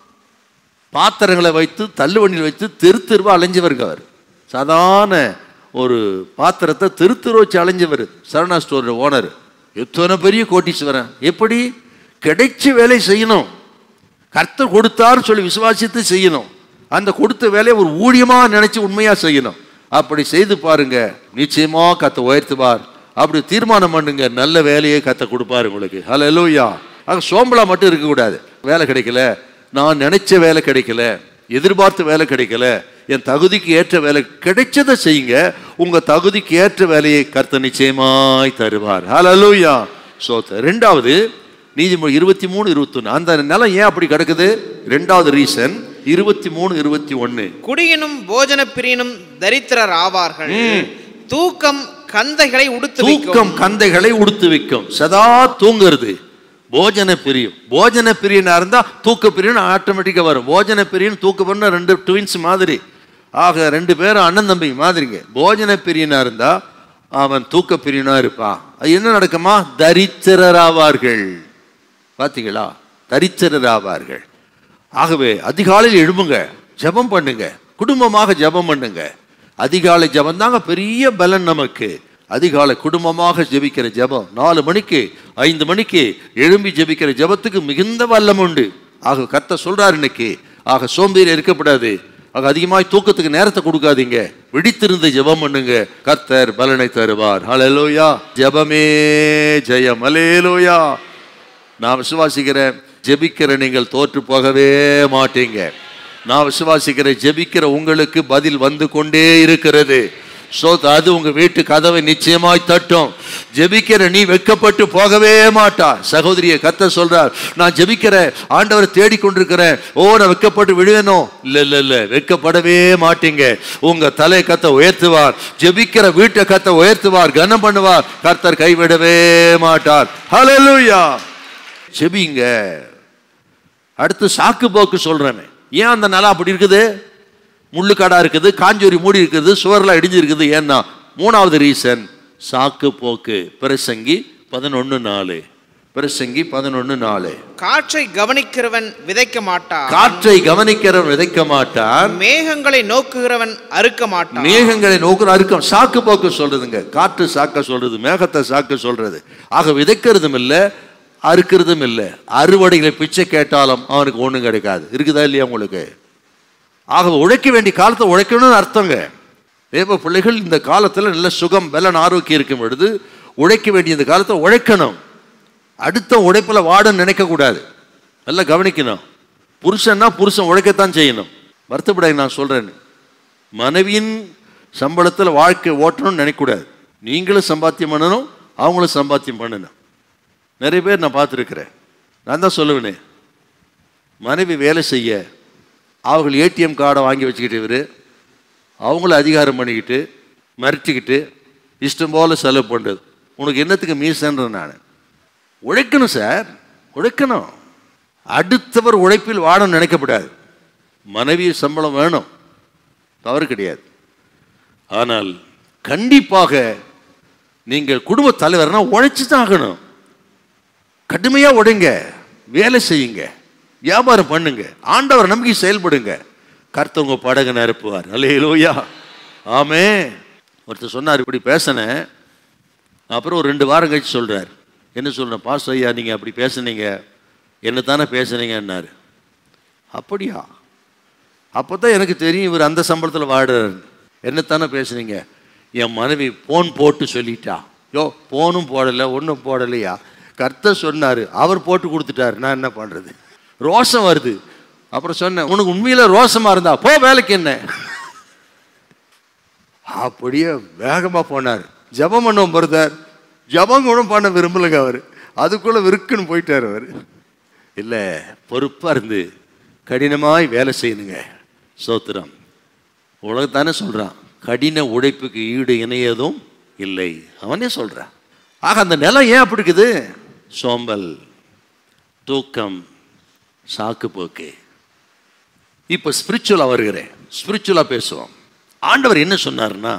பாத்திரங்களை வைத்து தள்ளுவண்டியில் வைத்து தெரு தெருவா அலைஞ்சவருங்க அவர் சாதாரண ஒரு பாத்திரத்தை தெரு தெரு வச்சு அலைஞ்சவர் சரணா ஸ்டோர் ஓனர் எத்தனை பெரிய கோட்டீஸ்வரன் எப்படி கிடைச்ச வேலை செய்யணும் கர்த்தர் கொடுத்தாருன்னு சொல்லி விசுவாசித்து செய்யணும் அந்த கொடுத்த வேலையை ஒரு ஊழியமா நினைச்சு உண்மையா செய்யணும் அப்படி செய்து பாருங்க நிச்சயமா கத்த உயர்த்துவார் அப்படி தீர்மானம் பண்ணுங்க நல்ல வேலையை கத்த கொடுப்பாரு உங்களுக்கு ஹலோ எலூயா ஆக சோம்பலா மட்டும் இருக்கக்கூடாது வேலை கிடைக்கல நான் நினைச்ச வேலை கிடைக்கல எதிர்பார்த்த வேலை கிடைக்கல என் தகுதிக்கு ஏற்ற வேலை கிடைச்சதை செய்யுங்க உங்க தகுதிக்கு ஏற்ற வேலையை கர்த்தர் நிச்சயமாய் தருவார் ஹalleluya சோ ரெண்டாவது நீதிமொழி இருபத்தி மூணு இருபத்தொன்னு அந்த நிலம் ஏன் அப்படி கிடக்குது ரெண்டாவது ரீசன் இருபத்தி மூணு இருபத்தி ஒன்னு குடியினும் போஜன பிரியனும் தரித்திரர் ஆவார்கள் தூக்கம் கந்தைகளை உடுத்து தூக்கம் கந்தைகளை உடுத்து வைக்கும் சதா தூங்குறது போஜன பிரியம் போஜன பிரியனா இருந்தா தூக்க பிரியன் ஆட்டோமேட்டிக்கா வரும் போஜன பிரியன் தூக்க பிரியன் ரெண்டு ட்வின்ஸ் மாதிரி ஆக ரெண்டு பேரும் அண்ணன் தம்பி மாதிரிங்க போஜன பிரியனா இருந்தா அவன் தூக்க பிரியனா இருப்பான் அது என்ன நடக்குமா தரித்திரராவார்கள் பாத்தீங்களா தரித்திரராவார்கள் ஆகவே அதிகாலையில் எழும்புங்க ஜெபம் பண்ணுங்க குடும்பமாக ஜெபம் பண்ணுங்க அதிகாலை ஜெபம் தாங்க பெரிய பலன் நமக்கு அதிகாலை குடும்பமாக ஜெபிக்கிற ஜெபம் நாலு மணிக்கு ஐந்து மணிக்கு எழும்பி ஜெபிக்கிற ஜெபத்துக்கு மிகுந்த வல்லம் உண்டு ஆக கர்த்தர் சொல்றாரு இன்னைக்கு ஆக சோம்பேறி இருக்கப்படாது ஆக அதிகமாய் தூக்கத்துக்கு நேரத்தை கொடுக்காதீங்க விழித்திருந்து ஜெபம் பண்ணுங்க கர்த்தர் பலனை தருவார் ஹalleluya ஜெபமே ஜெயம் ஹalleluya நான் விசுவாசிக்கிறேன் ஜெபிக்கிற நீங்கள் தோற்று போகவே மாட்டீங்க நான் விசுவாசிக்கிறேன் ஜெபிக்கிற உங்களுக்கு பதில் வந்து கொண்டே இருக்கிறது சோ அது உங்க வீட்டு கதவை நிச்சயமாய் தட்டும் ஜெபிக்கிற நீ வெட்கப்பட்டு போகவே மாட்டா சகோதரியை கத்த சொல்றார் நான் ஜெபிக்கிறேன் ஆண்டவரை தேடிக்கொண்டிருக்கிறேன் ஓ நான் வெட்கப்பட்டு விழுவேனோ இல்ல இல்ல இல்ல வெட்கப்படவே மாட்டீங்க உங்க தலை கத்த உயர்த்துவார் ஜெபிக்கிற வீட்டை கத்த உயர்த்துவார் கனம் பண்ணுவார் கர்த்தர் கைவிடவே மாட்டார் ஹalleluya ஜெபிங்க அடுத்து சாக்கு போக்கு சொல்றேன் ஏன் அந்த நிலம் அப்படி இருக்குது முள்ளுக்காடா இருக்குது காஞ்சூரி மூடி இருக்குது சுவர்லாம் இடிஞ்சு இருக்குது ஏன்னா மூணாவது ரீசன் சாக்கு போக்கு பிரசங்கி பதினொன்னு நாலு பிரசங்கி பதினொன்னு நாலு காற்றை கவனிக்கிறவன் விதைக்க மாட்டான் காற்றை கவனிக்கிறவன் விதைக்க மாட்டான் மேகங்களை நோக்குகிறவன் அறுக்க மாட்டான் மேகங்களை நோக்குற அறுக்கம் சாக்கு போக்கு சொல்றதுங்க காற்று சாக்க சொல்றது மேகத்தை சாக்க சொல்றது ஆக விதைக்கிறதும் இல்லை அறுக்கிறதும் இல்லை அறுவடைகளை பிச்சை கேட்டாலும் அவனுக்கு ஒண்ணும் கிடைக்காது இருக்குதா இல்லையா உங்களுக்கு ஆக உழைக்க வேண்டிய காலத்தை உழைக்கணும்னு அர்த்தங்க தேவ பிள்ளைகள் இந்த காலத்துல நல்ல சுகம் பலன் ஆரோக்கியம் இருக்கும் பொழுது உழைக்க வேண்டிய இந்த காலத்தை உழைக்கணும் அடுத்த உழைப்புல வாடன்னு நினைக்க கூடாது நல்லா கவனிக்கணும் புருஷன்னா புருஷன் உழைக்கத்தான் செய்யணும் வருத்தப்படாது நான் சொல்றேன் மனைவியின் சம்பளத்தில் வாழ்க்கை ஓட்டணும்னு நினைக்கக்கூடாது நீங்களும் சம்பாத்தியம் பண்ணணும் அவங்களும் சம்பாத்தியம் பண்ணணும் நிறைய பேர் நான் பார்த்துருக்கிறேன் நான் தான் சொல்லுவேனே மனைவி வேலை செய்ய அவர்கள் ஏடிஎம் கார்டை வாங்கி வச்சுக்கிட்டு இவர் அவங்கள அதிகாரம் பண்ணிக்கிட்டு மிரட்டிக்கிட்டு இஷ்டம் போல செலவு பண்ணுறது உனக்கு என்னத்துக்கு மீசன்ற நான் உழைக்கணும் சார் உழைக்கணும் அடுத்தவர் உழைப்பில் வாழணும்னு நினைக்கப்படாது மனைவி சம்பளம் வேணும் தவறு கிடையாது ஆனால் கண்டிப்பாக நீங்கள் குடும்ப தலைவர்னா உழைச்சு தான் ஆகணும் கடுமையா உடைங்க வேலை செய்யுங்க வியாபாரம் பண்ணுங்க ஆண்டவர் நம்பி செயல்படுங்க கர்த்தர் உங்க படகு நிரப்புவார் அல்லேலூயா ஆமே ஒருத்தர் சொன்னார் இப்படி பேசினேன் அப்புறம் ஒரு ரெண்டு வாரம் கழிச்சு சொல்றார் என்ன சொல்றேன் பாஸ் ஐயா நீங்க அப்படி பேசுனீங்க என்ன தானே பேசுனீங்கன்னாரு அப்படியா அப்போ தான் எனக்கு தெரியும் இவர் அந்த சம்பளத்தில் வாடுறாரு என்னத்தானே பேசுனீங்க என் மனைவி போன் போட்டு சொல்லிட்டா யோ போனும் போடலை ஒன்றும் போடலையா கர்த்தர் சொன்னார் அவர் போட்டு கொடுத்துட்டாரு நான் என்ன பண்ணுறது ரோசம் வருது அப்புறம் சொன்னேன் உனக்கு உண்மையில ரோசமா இருந்தா போ வேலைக்கு என்ன அப்படியே வேகமா போனார் ஜெபம் பண்ணுவோம் பிரதர் ஜெபம் கூட பண்ண விரும்பலைங்க அவர் அதுக்குள்ள விருக்குன்னு போயிட்டார் அவர் இல்லை பொறுப்பா இருந்து கடினமாய் வேலை செய்யணுங்க சோத்திரம் உலகத்தானே சொல்றான் கடின உழைப்புக்கு ஈடு இணையதும் இல்லை அவனே சொல்றான் ஆக அந்த நிலம் ஏன் அப்படி இருக்குது சோம்பல் தூக்கம் சாக்கு போக்கு இப்போ ஸ்பிரிச்சுவலாக வருகிறேன் ஸ்பிரிச்சுவலாக பேசுவோம் ஆண்டவர் என்ன சொன்னார்னா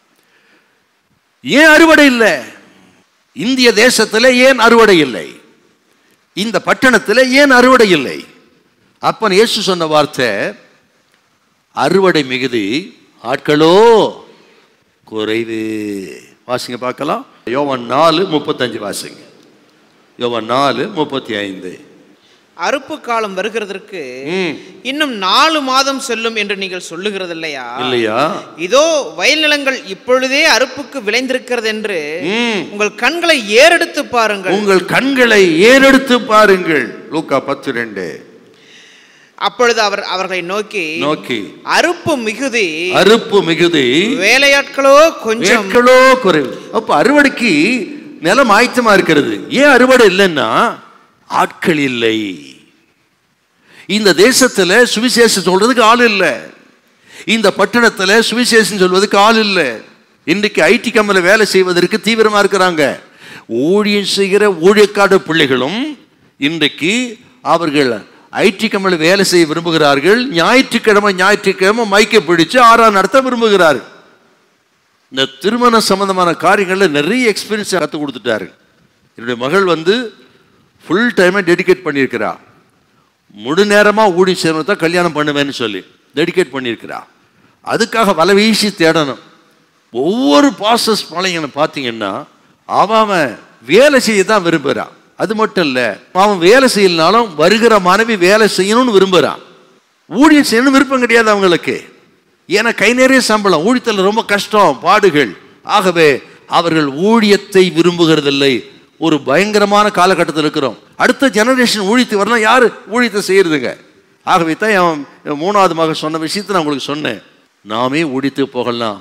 ஏன் அறுவடை இல்லை இந்திய தேசத்தில் ஏன் அறுவடை இல்லை இந்த பட்டணத்தில் ஏன் அறுவடை இல்லை அப்பன் இயேசு சொன்ன வார்த்தை அறுவடை மிகுதி ஆட்களோ குறைவு வாசிங்க பார்க்கலாம் யோவான் நாலு முப்பத்தஞ்சு வாசிங்க யோவான் நாலு முப்பத்தி ஐந்து அறுப்பு காலம் வருகிறதற்கு ம் இன்னும் நாலு மாதம் செல்லும் என்று நீங்கள் சொல்லுகிறது இல்லையா இல்லையா இதோ வயல் நிலங்கள் இப்பொழுதே அறுப்புக்கு விளைந்திருக்கிறது என்று ம் உங்கள் கண்களை ஏறெடுத்து பாருங்கள் உங்கள் கண்களை ஏறெடுத்து பாருங்கள் லூக்கா பத்து ரெண்டு அப்பொழுது அவர் அவர்களை நோக்கி நோக்கி அறுப்பு மிகுதி அறுப்பு மிகுதி வேலையாட்களோ கொஞ்சம் ஏற்களோ குறைவு அப்ப அறுவடைக்கு நிலம் ஆயத்தமா இருக்கிறது ஏன் அறுவடை இல்லைன்னா ஆட்கள் இல்லை இந்த தேசத்துல சுவிசேஷம் சொல்றதுக்கு ஆள் இல்லை இந்த பட்டணத்துல சுவிசேஷம் சொல்வதற்கு ஆள் இல்லை இன்றைக்கு ஐடி கம்பெனியில் வேலை செய்வதற்கு தீவிரமா இருக்கிறாங்க ஊழியம் செய்கிற ஊழியக்காடு பிள்ளைகளும் இன்றைக்கு அவர்கள் ஐடி கம்பெனியில் வேலை செய்ய விரும்புகிறார்கள் ஞாயிற்றுக்கிழமை ஞாயிற்றுக்கிழமை மைக்கை பிடிச்சு ஆறாம் நடத்த விரும்புகிறார்கள் இந்த திருமண சம்பந்தமான காரியங்களில் நிறைய எக்ஸ்பீரியன்ஸ் கற்றுக் கொடுத்துட்டாரு என்னுடைய மகள் வந்து ஃபுல் டைமை டெடிகேட் பண்ணியிருக்கிறா முழு நேரமாக ஊடி சேர்ந்து தான் கல்யாணம் பண்ணுவேன்னு சொல்லி டெடிகேட் பண்ணியிருக்கிறா அதுக்காக வலை வீசி தேடணும் ஒவ்வொரு ப்ராசஸ் பழையனை பார்த்தீங்கன்னா அவன் அவன் வேலை செய்ய தான் விரும்புகிறான் அது மட்டும் இல்லை அவன் வேலை செய்யலனாலும் வருகிற மனைவி வேலை செய்யணும்னு விரும்புகிறான் ஊழியம் செய்யணும் விருப்பம் கிடையாது அவங்களுக்கு ஏன்னா கை நிறைய சம்பளம் ஊழியத்தில் ரொம்ப கஷ்டம் பாடுகள் ஆகவே அவர்கள் ஊழியத்தை விரும்புகிறதில்லை ஒரு பயங்கரமான காலகட்டத்தில் இருக்கிறோம் அடுத்த ஜெனரேஷன் ஊழியத்தை வரலாம் யார் ஊழியத்தை செய்யறதுங்க ஆகவே தான் என் என் மூணாவது மகன் சொன்ன விஷயத்தை நான் உங்களுக்கு சொன்னேன் நாமே ஊழியத்துக்கு போகலாம்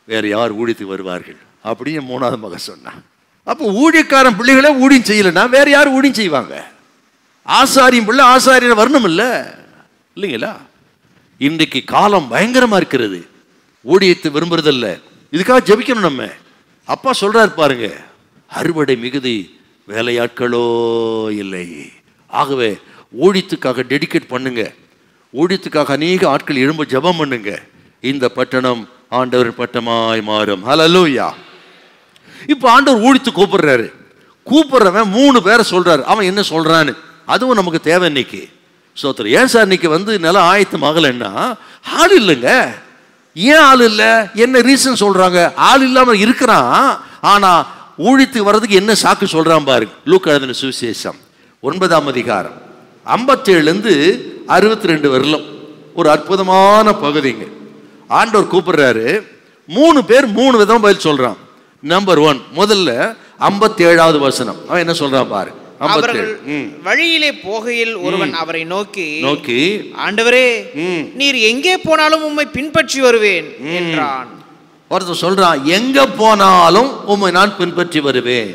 வேற யார் ஊழியத்துக்கு வருவார்கள் அப்படின்னு மூணாவது மகன் சொன்னான் அப்போ ஊழியக்காரன் பிள்ளைகளே ஊழியம் செய்யலைன்னா வேற யார் ஊழியம் செய்வாங்க ஆசாரியும் பிள்ளை ஆசாரியர் வரணும் இல்ல இல்லைங்களா இன்றைக்கு காலம் பயங்கரமா இருக்கிறது ஊழியத்தை விரும்புறதில்ல இதுக்காக ஜெபிக்கணும் நம்ம அப்பா சொல்றாரு பாருங்க அறுவடை மிகுதி வேலையாட்களோ இல்லை ஆகவே ஊழியத்துக்காக டெடிகேட் பண்ணுங்க ஊழியத்துக்காக அநேக ஆட்கள் எழும்ப ஜெபம் பண்ணுங்க இந்த பட்டணம் ஆண்டவர் பட்டமாய் மாறும் ஹalleluya இப்போ ஆண்டவர் ஊழித்து கூப்பிடுறாரு கூப்பிடுறவன் மூணு பேரை சொல்றாரு அவன் என்ன சொல்றான்னு அதுவும் நமக்கு தேவை இன்னைக்கு சோத்திரம் ஏன் சார் இன்னைக்கு வந்து நிலம் ஆயத்தம் ஆகலைன்னா ஆள் இல்லைங்க ஏன் ஆள் இல்லை என்ன ரீசன் சொல்றாங்க ஆள் இல்லாம இருக்கிறான் ஆனா ஊழித்துக்கு வர்றதுக்கு என்ன சாக்கு சொல்றான் பாருங்க லூக் எழுதின சுவிசேஷம் ஒன்பதாம் அதிகாரம் ஐம்பத்தேழுலேருந்து அறுபத்தி ரெண்டு வரலும் ஒரு அற்புதமான பகுதிங்க ஆண்டவர் கூப்பிடுறாரு மூணு பேர் மூணு விதம் பதில் சொல்றான் நம்பர் ஒன் முதல்ல ஐம்பத்தி ஏழாவது வசனம் அவன் என்ன சொல்றான் பாரு ஐம்பத்தேழு அவர்கள் ம். வழியிலே போகையில் ஒருவன் அவரை நோக்கி நோக்கி ஆண்டவரே ம். நீர் எங்கே போனாலும் உம்மை பின்பற்றி வருவேன் என்றான் ஒருத்தன் சொல்றான் எங்க போனாலும் உம்மை நான் பின்பற்றி வருவேன்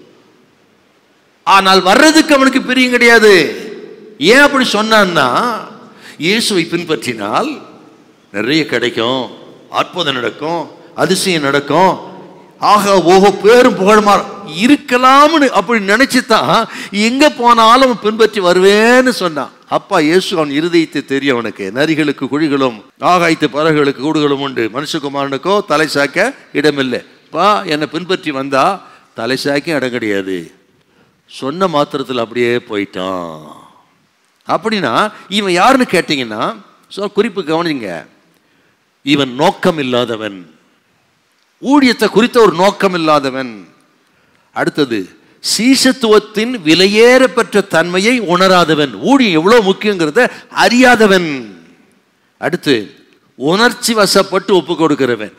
ஆனால் வர்றதுக்கு அவனுக்கு பிரியம் கிடையாது ஏன் அப்படி சொன்னான்னா இயேசுவை பின்பற்றினால் நிறைய கிடைக்கும் அற்புதம் நடக்கும் அதிசயம் நடக்கும் ஆக ஓஹோ பேரும் புகழுமா இருக்கலாம்னு அப்படி நினைச்சுதான் எங்க போனாலும் அவன் பின்பற்றி வருவேன்னு சொன்னான் அப்பா இயேசு அவன் இருதயத்தை தெரியும் அவனுக்கு நரிகளுக்கு குழிகளும் ஆகாயத்து பறவைகளுக்கு கூடுகளும் உண்டு மனுஷகுமாரனுக்கோ தலை சாக்க இடமில்லை பா என்னை பின்பற்றி வந்தா தலை சாக்க இடம் கிடையாது சொன்ன மாத்திரத்தில் அப்படியே போயிட்டான் அப்படின்னா இவன் யாருன்னு கேட்டீங்கன்னா சொ குறிப்பு கவனிங்க இவன் நோக்கம் இல்லாதவன் ஊழியத்தை குறித்த ஒரு நோக்கம் இல்லாதவன் அடுத்தது சீசத்துவத்தின் விலையேற பெற்ற தன்மையை உணராதவன் ஊழியம் எவ்வளவு முக்கியங்கிறத அறியாதவன் அடுத்து உணர்ச்சி வசப்பட்டு ஒப்பு கொடுக்கிறவன்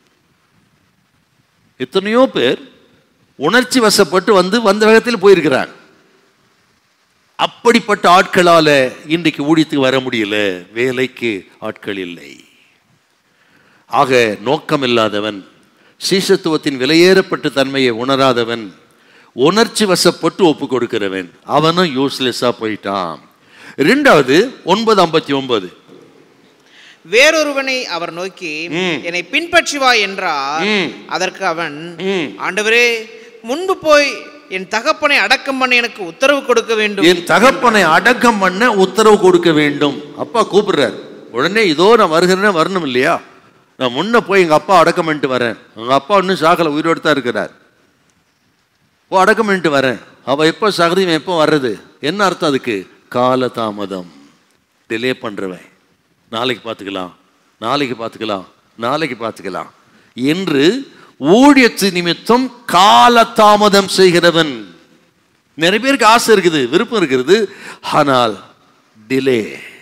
எத்தனையோ பேர் உணர்ச்சி வசப்பட்டு வந்து வந்த வேகத்தில் போயிருக்கிறாங்க அப்படிப்பட்ட ஆட்களால இன்றைக்கு ஊழியத்துக்கு வர முடியல வேலைக்கு ஆட்கள் இல்லை ஆக நோக்கம் இல்லாதவன் சீசத்துவத்தின் விலையேறப்பட்ட தன்மையை உணராதவன் உணர்ச்சி வசப்பட்டு ஒப்பு கொடுக்கிறவன் அவனும் யூஸ்லெஸ்ஸா போயிட்டான் ரெண்டாவது ஒன்பது ஐம்பத்தி ஒன்பது வேறொருவனை அவர் நோக்கி ம். என்னை பின்பற்றி வா என்றார் ம். அதற்கு அவன் ம். ஆண்டவரே முன்பு போய் என் தகப்பனை அடக்கம் பண்ண எனக்கு உத்தரவு கொடுக்க வேண்டும் என் தகப்பனை அடக்கம் பண்ண உத்தரவு கொடுக்க வேண்டும் அப்பா கூப்பிடுறார் உடனே இதோ நான் வருகிறேன்னு வரணும் இல்லையா நான் முன்ன போய் எங்க அப்பா அடக்கம் பண்ணிட்டு வரேன் எங்க அப்பா இன்னும் சாகல உயிரோடு தான் இருக்கிறார் ஓ அடக்கம் பண்ணிட்டு வரேன் அவ எப்போ சாகுது இவன் எப்போ வர்றது என்ன அர்த்தம் அதுக்கு கால தாமதம் டிலே பண்றவன் நாளைக்கு பார்த்துக்கலாம் நாளைக்கு பார்த்துக்கலாம் நாளைக்கு பார்த்துக்கலாம் என்று ஊழியத்து நிமித்தம் கால தாமதம் செய்கிறவன் நிறைய பேருக்கு ஆசை இருக்குது விருப்பம் இருக்கிறது ஆனால் டிலே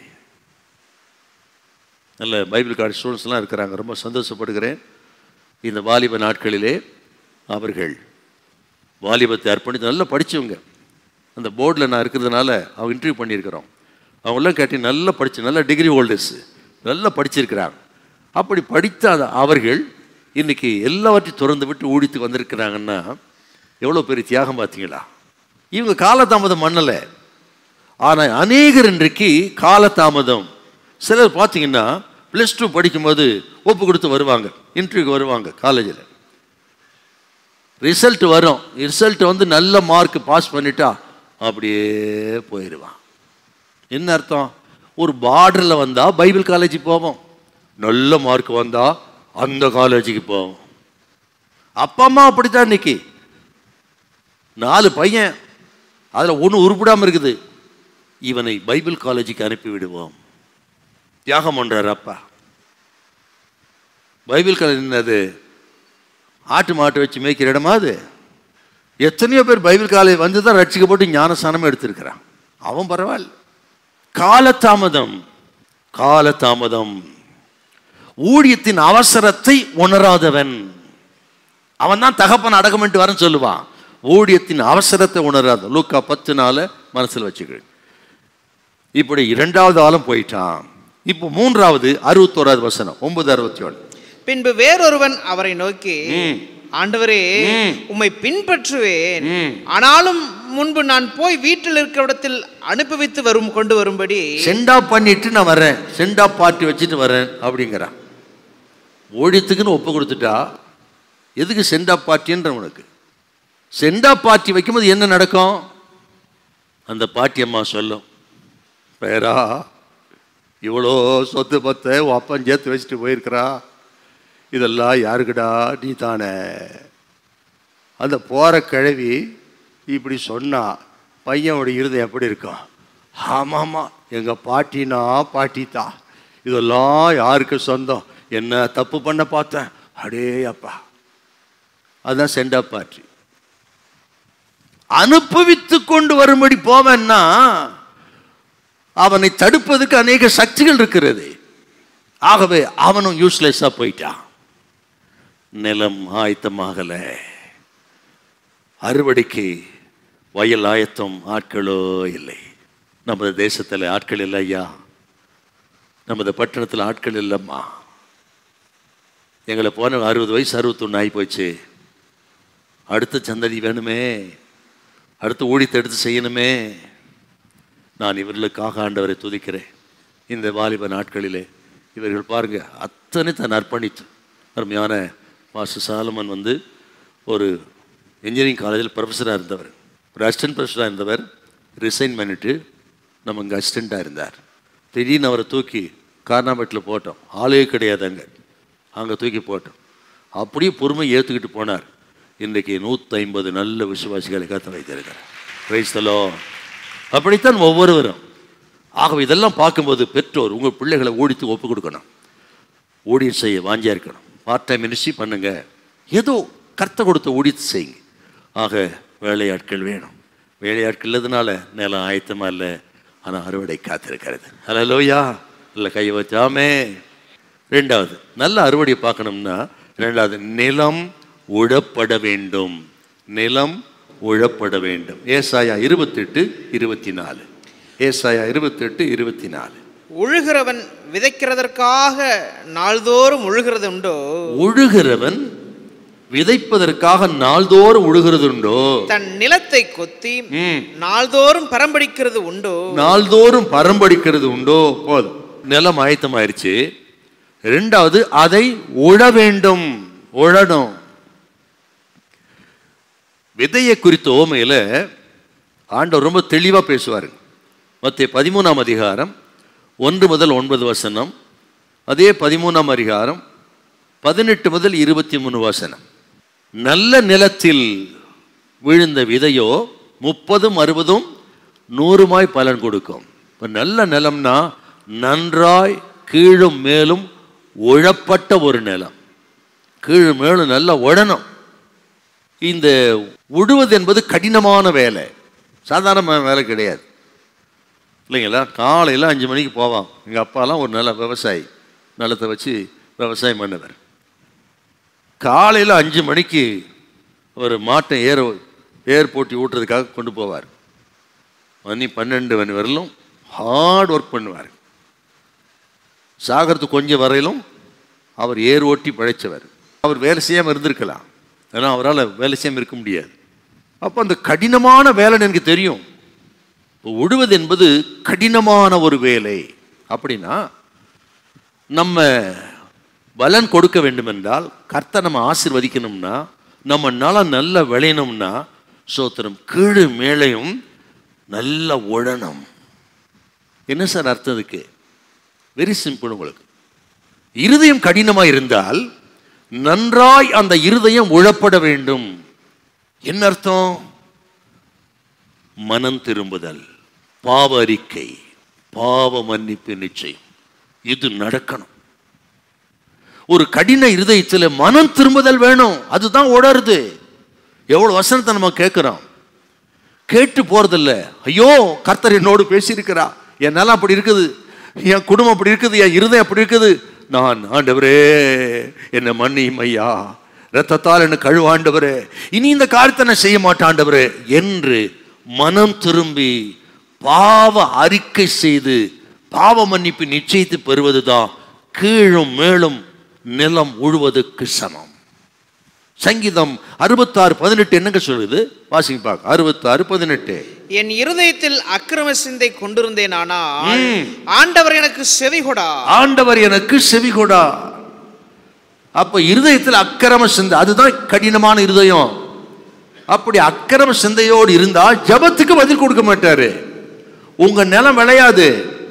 நல்ல பைபிள் கார்டு ஸ்டூடெண்ட்ஸ்லாம் இருக்கிறாங்க ரொம்ப சந்தோஷப்படுகிறேன் இந்த வாலிப நாட்களிலே அவர்கள் வாலிபத்தை அர்ப்பணித்து நல்லா படிச்சவங்க அந்த போர்டில் நான் இருக்கிறதுனால அவங்க இன்டர்வியூ பண்ணியிருக்கிறோம் அவங்களாம் கேட்டி நல்லா படிச்சு நல்ல டிகிரி ஹோல்டர்ஸ் நல்லா படிச்சிருக்கிறாங்க அப்படி படித்த அந்த- அவர்கள் இன்னைக்கு எல்லாவற்றையும் திறந்து விட்டு ஊழித்து வந்திருக்கிறாங்கன்னா எவ்வளோ பெரிய தியாகம் பார்த்தீங்களா இவங்க காலதாமதம் பண்ணலை ஆனால் அநேகர் இன்றைக்கு காலதாமதம் சிலர் பார்த்தீங்கன்னா ப்ளஸ் டூ படிக்கும்போது ஒப்பு கொடுத்து வருவாங்க இன்டர்வியூக்கு வருவாங்க காலேஜில் ரிசல்ட் வரும் ரிசல்ட் வந்து நல்ல மார்க் பாஸ் பண்ணிட்டா அப்படியே போயிடுவான் என்ன அர்த்தம் ஒரு பார்டரில் வந்தால் பைபிள் காலேஜ் போவோம் நல்ல மார்க் வந்தால் அந்த காலேஜுக்கு போவோம் அப்பா அம்மா அப்படித்தான் இன்னைக்கு நாலு பையன் அதில் ஒன்று உருப்படாமல் இருக்குது இவனை பைபிள் காலேஜுக்கு அனுப்பி விடுவோம் தியாகம் பண்றாரு அப்பா பைபிள் காலேஜ் என்னது ஆட்டு மாட்டு வச்சு மேய்க்கிற இடமா அது எத்தனையோ பேர் பைபிள் காலேஜ் வந்து தான் ரட்சிக்கப்பட்டு ஞானஸ்தானமும் எடுத்திருக்கிறான் அவன் பரவாயில்ல காலதாமதம் காலதாமதம் ஊழியத்தின் அவசரத்தை உணராதவன் அவன் தான் தகப்பன் அடக்கமிட்டு வரேன்னு சொல்லுவான் ஊழியத்தின் அவசரத்தை உணராத லூக்கா பத்து நாளை மனசில் வச்சுக்க இப்படி இரண்டாவது ஆளும் போயிட்டான் இப்போ மூன்றாவது அறுபத்தோராவது வசனம் ஒன்பது அறுபத்தி ஒன்று பின்பு வேறொருவன் அவரை நோக்கி ம். ஆண்டவரே ம். உம்மை பின்பற்றுவேன் ம். ஆனாலும் முன்பு நான் போய் வீட்டில் இருக்கிற இடத்தில் அனுப்பி வைத்து வரும் கொண்டு வரும்படி செண்டா பண்ணிட்டு நான் வரேன் செண்டா பார்ட்டி வச்சுட்டு வரேன் அப்படிங்கிறான் ஓடியத்துக்குன்னு ஒப்பு கொடுத்துட்டா எதுக்கு செண்டா பார்ட்டின்ற உனக்கு செண்டா பார்ட்டி வைக்கும்போது என்ன நடக்கும் அந்த பாட்டி அம்மா சொல்லும் பேரா இவ்வளோ சொத்து பத்தை உன் அப்பன் சேர்த்து வச்சுட்டு போயிருக்கிறா இதெல்லாம் யாருக்குடா நீ தானே அந்த போகிற கிழவி இப்படி சொன்னா பையனோட இருதயம் எப்படி இருக்கும் ஆமாம்மா எங்கள் பாட்டினா பாட்டி தான் இதெல்லாம் யாருக்கு சொந்தம் என்ன தப்பு பண்ண பார்த்தேன் அடே அப்பா அதுதான் செண்டா பாட்டி அனுபவித்து கொண்டு வரும்படி போவேன்னா அவனை தடுப்பதற்கு அநேக சக்திகள் இருக்கிறது ஆகவே அவனும் யூஸ்லெஸ்ஸாக போயிட்டான் நிலம் ஆயத்தமாகல அறுவடைக்கு வயல் ஆயத்தம் ஆட்களோ இல்லை நமது தேசத்தில் ஆட்கள் இல்லை ஐயா நமது பட்டணத்தில் ஆட்கள் இல்லைம்மா எங்களை போன அறுபது வயசு அறுபத்தொன்று ஆகி போச்சு அடுத்த சந்ததி வேணுமே அடுத்த ஊழியத்தை எடுத்து செய்யணுமே நான் இவர்களுக்காக ஆண்டவரை துதிக்கிறேன் இந்த வாலிப நாட்களிலே இவர்கள் பாருங்க அத்தனை தன் அர்ப்பணித்து அருமையான மாஸ்டர் சாலமன் வந்து ஒரு இன்ஜினியரிங் காலேஜில் ப்ரொஃபஸராக இருந்தவர் ஒரு அசிஸ்டன்ட் ப்ரொஃபஸராக இருந்தவர் ரிசைன் பண்ணிட்டு நம்ம இங்கே அசிஸ்டண்ட்டாக இருந்தார் திடீர்னு அவரை தூக்கி கார்னாமெட்டில் போட்டோம் ஆளே கிடையாது அங்கே அங்கே தூக்கி போட்டோம் அப்படியே பொறுமை ஏற்றுக்கிட்டு போனார் இன்றைக்கு நூற்றி ஐம்பது நல்ல விசுவாசிகளை காத்து வைத்திருக்கிறார் கிரைஸ்தலோ அப்படித்தான் ஒவ்வொருவரும் ஆகவே இதெல்லாம் பார்க்கும்போது பெற்றோர் உங்கள் பிள்ளைகளை ஓடித்து ஒப்பு கொடுக்கணும் ஊழியம் செய்ய வாஞ்சியா இருக்கணும் பார்ட் டைம் மினிஸ்ட்ரி பண்ணுங்க ஏதோ கர்த்த கொடுத்த ஊழியத்தை செய்யுங்க ஆக வேலையாட்கள் வேணும் வேலையாட்கள் இல்லாதனால நிலம் ஆயத்தமா இல்லை ஆனால் அறுவடை காத்திருக்கிறது ஹலோயா இல்லை கை வச்சாமே ரெண்டாவது நல்ல அறுவடை பார்க்கணும்னா ரெண்டாவது நிலம் உழப்பட வேண்டும் நிலம் உழப்பட வேண்டும் ஏசாயா இருபத்தெட்டு இருபத்தி நாலு ஏசாயா இருபத்தெட்டு இருபத்தி நாலு உழுகிறவன் விதைக்கிறதற்காக நாள்தோறும் உழுகிறது உண்டோ உழுகிறவன் விதைப்பதற்காக நாள்தோறும் உழுகிறதுண்டோ தன் நிலத்தை கொத்தி ம். நாள்தோறும் பரம்படிக்கிறது உண்டோ நாள்தோறும் பரம்படிக்கிறது உண்டோ போதும் நிலம் ஆயத்தமாயிருச்சு ரெண்டாவது அதை உழ வேண்டும் உழணும் விதையை குறித்த ஓமையில ஆண்டவர் ரொம்ப தெளிவா பேசுவார் மத்திய பதிமூணாம் அதிகாரம் ஒன்று முதல் ஒன்பது வசனம் அதே பதிமூணாம் அதிகாரம் பதினெட்டு முதல் இருபத்தி மூணு வசனம் நல்ல நிலத்தில் விழுந்த விதையோ முப்பதும் அறுபதும் நூறுமாய் பலன் கொடுக்கும் இப்போ நல்ல நிலம்னா நன்றாய் கீழும் மேலும் உழப்பட்ட ஒரு நிலம் கீழும் மேலும் நல்லா உழணும் இந்த உழுவது என்பது கடினமான வேலை சாதாரண வேலை கிடையாது இல்லைங்களா காலையில் அஞ்சு மணிக்கு போவான் எங்கள் அப்பாலாம் ஒரு நல்ல விவசாயி நிலத்தை வச்சு விவசாயம் பண்ணுவார் காலையில் அஞ்சு மணிக்கு ஒரு மாட்டை ஏர் ஏர் போட்டி ஊட்டுறதுக்காக கொண்டு போவார் மணி பன்னெண்டு மணி வரலும் ஹார்ட் ஒர்க் பண்ணுவார் சாகிறதுக்கு கொஞ்சம் வரையிலும் அவர் ஏர் ஓட்டி பழைச்சவர் அவர் வேலை செய்யாமல் இருந்திருக்கலாம் ஏன்னா அவரால் வேலை செய்யாமல் இருக்க முடியாது அப்போ அந்த கடினமான வேலைன்னு எனக்கு தெரியும் இப்போ உழுவது என்பது கடினமான ஒரு வேலை அப்படின்னா நம்ம பலன் கொடுக்க வேண்டும் என்றால் கர்த்தர் நம்ம ஆசிர்வதிக்கணும்னா நம்ம நலம் நல்ல விளையணும்னா சோத்திரம் கீழு மேலையும் நல்ல உழணும் என்ன சார் அர்த்தம் இதுக்கு வெரி சிம்பிள் உங்களுக்கு இருதயம் கடினமாக இருந்தால் நன்றாய் அந்த இருதயம் உழப்பட வேண்டும் என்ன அர்த்தம் மனம் திரும்புதல் பாவ அறிக்கை பாவ மன்னிப்பு நிச்சயம் இது நடக்கணும் ஒரு கடின இருதயத்தில் மனம் திரும்புதல் வேணும் அதுதான் உணருது எவ்வளவு வசனத்தை நம்ம கேட்கிறோம் கேட்டு போறதில்ல ஐயோ கர்த்தர் என்னோடு பேசியிருக்கிறா என் நிலம் அப்படி இருக்குது என் குடும்பம் அப்படி இருக்குது என் இருதயம் அப்படி இருக்குது நான் ஆண்டவரே என்னை மன்னியும் ஐயா ரத்தத்தால் என்னை கழுவாண்டவரே இனி இந்த காரியத்தை நான் செய்ய மாட்டாண்டவரே என்று மனம் திரும்பி பாவ அறிக்கை செய்து பாவ மன்னிப்பு நிச்சயித்து பெறுவதுதான் கீழும் மேலும் நிலம் உழுவதற்கு சமம் சங்கீதம் அறுபத்தாறு பதினெட்டு என்னங்க சொல்லுது வாசிங்க பார்க்க அறுபத்தாறு பதினெட்டு என் இருதயத்தில் அக்கிரம சிந்தை கொண்டிருந்தேன் ஆனால் ஆண்டவர் எனக்கு செவி கொடா ஆண்டவர் எனக்கு செவிகொடா அப்ப இருதயத்தில் அக்கிரம சிந்தை அதுதான் கடினமான இருதயம் அப்படி அக்கிரம சிந்தையோடு இருந்தால் ஜபத்துக்கு பதில் கொடுக்க மாட்டாரு உங்க நிலம் விளையாது